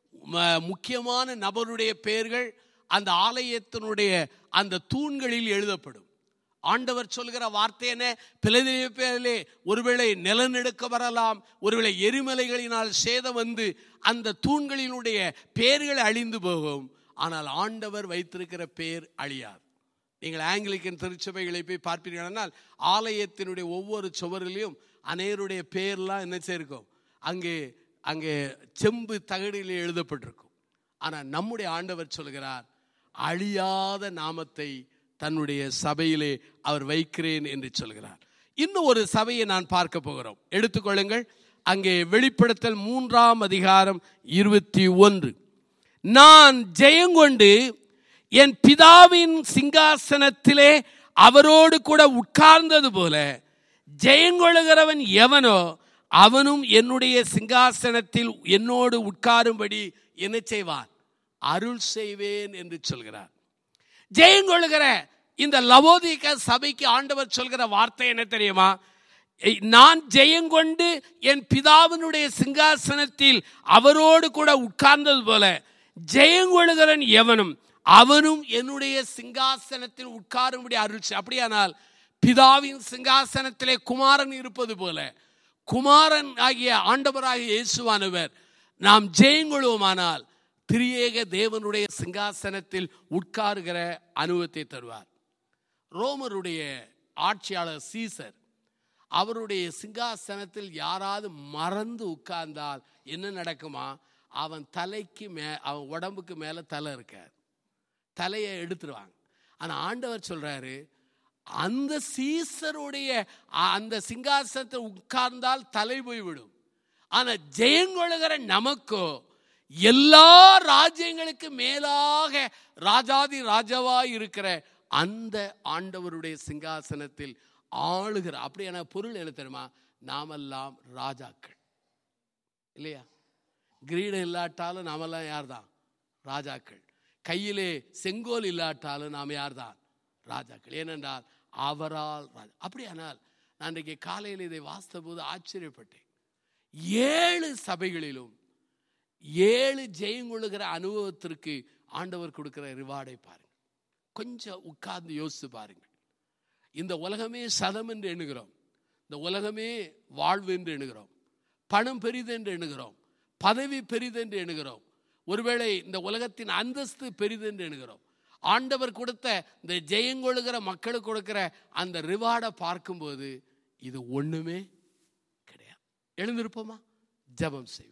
ம- முக்கியமான நபருடைய பெயர்கள் அந்த ஆலயத்தினுடைய அந்த தூண்களில் எழுதப்படும் ஆண்டவர் சொல்கிற வார்த்தை என்ன பிளதிலே ஒருவேளை நிலநடுக்க வரலாம் ஒருவேளை எரிமலைகளினால் சேதம் வந்து அந்த தூண்களினுடைய பெயர்கள் அழிந்து போகும் ஆனால் ஆண்டவர் வைத்திருக்கிற பெயர் அழியாது நீங்கள் ஆங்கிலிக்கன் திருச்சபைகளை போய் பார்ப்பீர்களானால் ஆலயத்தினுடைய ஒவ்வொரு சுவரிலையும் அநேருடைய பெயர்லாம் என்ன செய்யிருக்கும் அங்கே அங்கே செம்பு தகடில் எழுதப்பட்டிருக்கும் ஆனால் நம்முடைய ஆண்டவர் சொல்கிறார் அழியாத நாமத்தை தன்னுடைய சபையிலே அவர் வைக்கிறேன் என்று சொல்கிறார் இன்னும் ஒரு சபையை நான் பார்க்க போகிறோம் எடுத்துக்கொள்ளுங்கள் அங்கே வெளிப்படுத்தல் மூன்றாம் அதிகாரம் இருபத்தி ஒன்று நான் ஜெயங்கொண்டு என் பிதாவின் சிங்காசனத்திலே அவரோடு கூட உட்கார்ந்தது போல ஜெயங்கொள்கிறவன் எவனோ அவனும் என்னுடைய சிங்காசனத்தில் என்னோடு உட்காரும்படி என்ன செய்வான் அருள் செய்வேன் என்று சொல்கிறார் ஜெயங்கொள்கிற இந்த லவோதிக சபைக்கு ஆண்டவர் சொல்கிற வார்த்தை என்ன தெரியுமா ஏய், நான் ஜெயங்கொண்டு என் பிதாவினுடைய சிங்காசனத்தில் அவரோடு கூட உட்கார்ந்தது போல ஜெயங்கொள்கிறன் எவனும் அவனும் என்னுடைய சிங்காசனத்தில் உட்காரும்படி அருள் செய்- அப்படியானால் பிதாவின் சிங்காசனத்திலே குமாரன் இருப்பது போல குமாரன் ஆகிய ஆண்டவராகிய இயேசுவானவர் நாம் ஜெயங்கொள்வோமானால் திரியேக தேவனுடைய சிங்காசனத்தில் உட்காருகிற அனுபவத்தை தருவார் ரோமருடைய ஆட்சியாளர் சீசர் அவருடைய சிங்காசனத்தில் யாராவது மறந்து உட்கார்ந்தால் என்ன நடக்குமா அவன் தலைக்கு மே அவன் உடம்புக்கு மேலே தலை இருக்காது தலையை எடுத்துருவாங்க ஆனால் ஆண்டவர் சொல்றாரு அந்த சீசருடைய அ- அந்த சிங்காசனத்தில் உட்கார்ந்தால் தலை போய்விடும் ஆனா ஜெயங்கொழுகிற நமக்கோ எல்லா ராஜ்யங்களுக்கு மேலாக ராஜாதி ராஜாவாய் இருக்கிற அந்த ஆண்டவருடைய சிங்காசனத்தில் ஆளுகிற அப்படியான பொருள் என்ன தெரியுமா நாமெல்லாம் ராஜாக்கள் இல்லையா கிரீடம் இல்லாட்டாலும் நாமெல்லாம் யார்தான் ராஜாக்கள் கையிலே செங்கோல் இல்லாட்டாலும் நாம் யார்தான் ராஜாக்கள் ஏனென்றால் அவரால் ராஜா அப்படியானால் நான் இன்றைக்கு காலையில் இதை வாசித்தபோது ஆச்சரியப்பட்டேன் ஏழு சபைகளிலும் ஏழு ஜெயங்கொள்ளுகிற அனுபவத்திற்கு ஆண்டவர் கொடுக்கிற ரிவார்டை பாருங்க கொஞ்சம் உட்கார்ந்து யோசித்து பாருங்க இந்த உலகமே சதம் என்று எண்ணுகிறோம் இந்த உலகமே வாழ்வு என்று எண்ணுகிறோம் பணம் பெரிது என்று எண்ணுகிறோம் பதவி பெரிது என்று எண்ணுகிறோம் ஒருவேளை இந்த உலகத்தின் அந்தஸ்து பெரிது என்று எண்ணுகிறோம் ஆண்டவர் கொடுத்த இந்த ஜெயங்கொழுகிற மக்களுக்கு கொடுக்கிற அந்த ரிவார்டை பார்க்கும்போது இது ஒண்ணுமே கிடையாது எழுந்திருப்போமா ஜெபம் செய்வோம்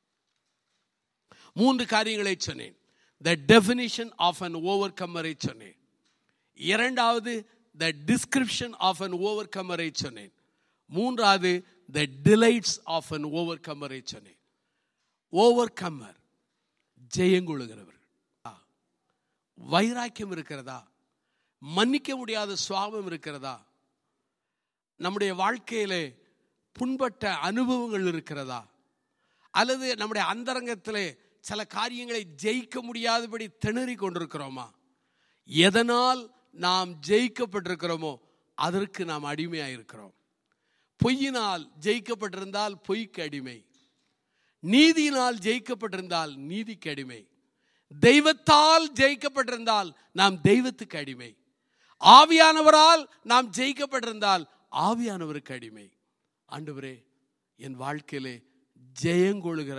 மூன்று காரியங்களை சொன்னேன் த டெஃபினிஷன் ஆஃப் அன் ஓவர் கம்மரை சொன்னேன் இரண்டாவது த டிஸ்கிரிப்ஷன் ஆஃப் அன் ஓவர் கம்மரை சொன்னேன் மூன்றாவது த டிலைட்ஸ் ஆஃப் அன் ஓவர் கம்மரை சொன்னேன் ஓவர் கம்மர் ஜெயங்கொழுகிறவர்கள் ஆ. வைராக்கியம் இருக்கிறதா மன்னிக்க முடியாத சுவாபம் இருக்கிறதா நம்முடைய வாழ்க்கையிலே புண்பட்ட அனுபவங்கள் இருக்கிறதா அல்லது நம்முடைய அந்தரங்கத்திலே சில காரியங்களை ஜெயிக்க முடியாதபடி திணறி கொண்டிருக்கிறோமா எதனால் நாம் ஜெயிக்கப்பட்டிருக்கிறோமோ அதற்கு நாம் அடிமையாக இருக்கிறோம் பொய்யினால் ஜெயிக்கப்பட்டிருந்தால் பொய்க்கு அடிமை நீதியினால் ஜெயிக்கப்பட்டிருந்தால் நீதிக்கு அடிமை தெய்வத்தால் ஜெயிக்கப்பட்டிருந்தால் நாம் தெய்வத்துக்கு அடிமை ஆவியானவரால் நாம் ஜெயிக்கப்பட்டிருந்தால் ஆவியானவருக்கு அடிமை ஆண்டவரே என் வாழ்க்கையிலே ஜெயங்கொழுகிற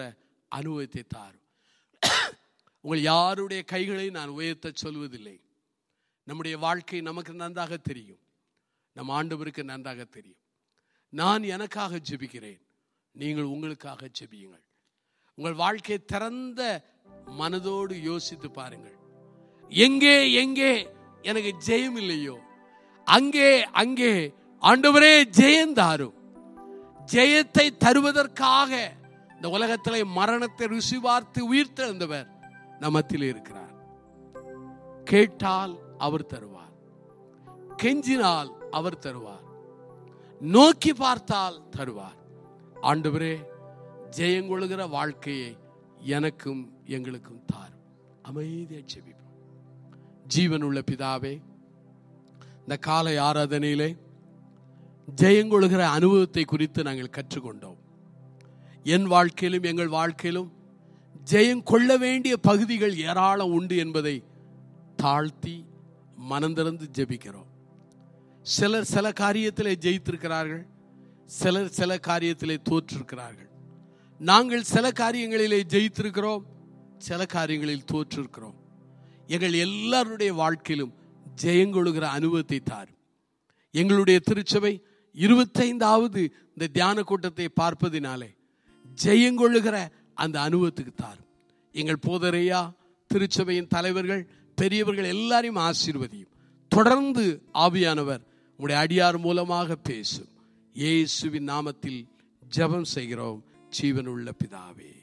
அனுபவத்தை தாரும் உங்கள் யாருடைய கைகளை நான் உயர்த்த சொல்வதில்லை நம்முடைய வாழ்க்கை நமக்கு நன்றாக தெரியும் நம் ஆண்டவருக்கு நன்றாக தெரியும் நான் எனக்காக ஜெபிக்கிறேன் நீங்கள் உங்களுக்காக ஜெபியுங்கள் உங்கள் வாழ்க்கை திறந்த மனதோடு யோசித்து பாருங்கள் எங்கே எங்கே எனக்கு ஜெயம் இல்லையோ அங்கே அங்கே ஆண்டவரே ஜெயம் தாரும் ஜெயத்தை தருவதற்காக இந்த உலகத்திலே மரணத்தை ருசி பார்த்து உயிர் தெழுந்தவர் நமத்தில் இருக்கிறார் கேட்டால் அவர் தருவார் கெஞ்சினால் அவர் தருவார் நோக்கி பார்த்தால் தருவார் ஆண்டவரே ஜெயங்கொழுகிற வாழ்க்கையை எனக்கும் எங்களுக்கும் தாரும் அமைதியை செபிப்போம் ஜீவனுள்ள பிதாவே இந்த காலை ஆராதனையிலே ஜெயங்கொழுகிற அனுபவத்தை குறித்து நாங்கள் கற்றுக்கொண்டோம் என் வாழ்க்கையிலும் எங்கள் வாழ்க்கையிலும் ஜெயம் கொள்ள வேண்டிய பகுதிகள் ஏராளம் உண்டு என்பதை தாழ்த்தி மனந்திறந்து ஜெபிக்கிறோம் சிலர் சில காரியத்திலே ஜெயித்திருக்கிறார்கள் சிலர் சில காரியத்திலே தோற்றிருக்கிறார்கள் நாங்கள் சில காரியங்களிலே ஜெயித்திருக்கிறோம் சில காரியங்களில் தோற்றிருக்கிறோம் எங்கள் எல்லாருடைய வாழ்க்கையிலும் ஜெயங்கொழுகிற அனுபவத்தை தாரும் எங்களுடைய திருச்சபை இருபத்தைந்தாவது இந்த தியான கூட்டத்தை பார்ப்பதினாலே ஜெயங்கொள்ளுகிற அந்த அனுபவத்துக்கு தாரும் எங்கள் போதரையா திருச்சபையின் தலைவர்கள் பெரியவர்கள் எல்லாரையும் ஆசீர்வதியும் தொடர்ந்து ஆவியானவர் உங்களுடைய அடியார் மூலமாக பேசும் இயேசுவின் நாமத்தில் ஜெபம் செய்கிறோம் ஜீவனுள்ள பிதாவே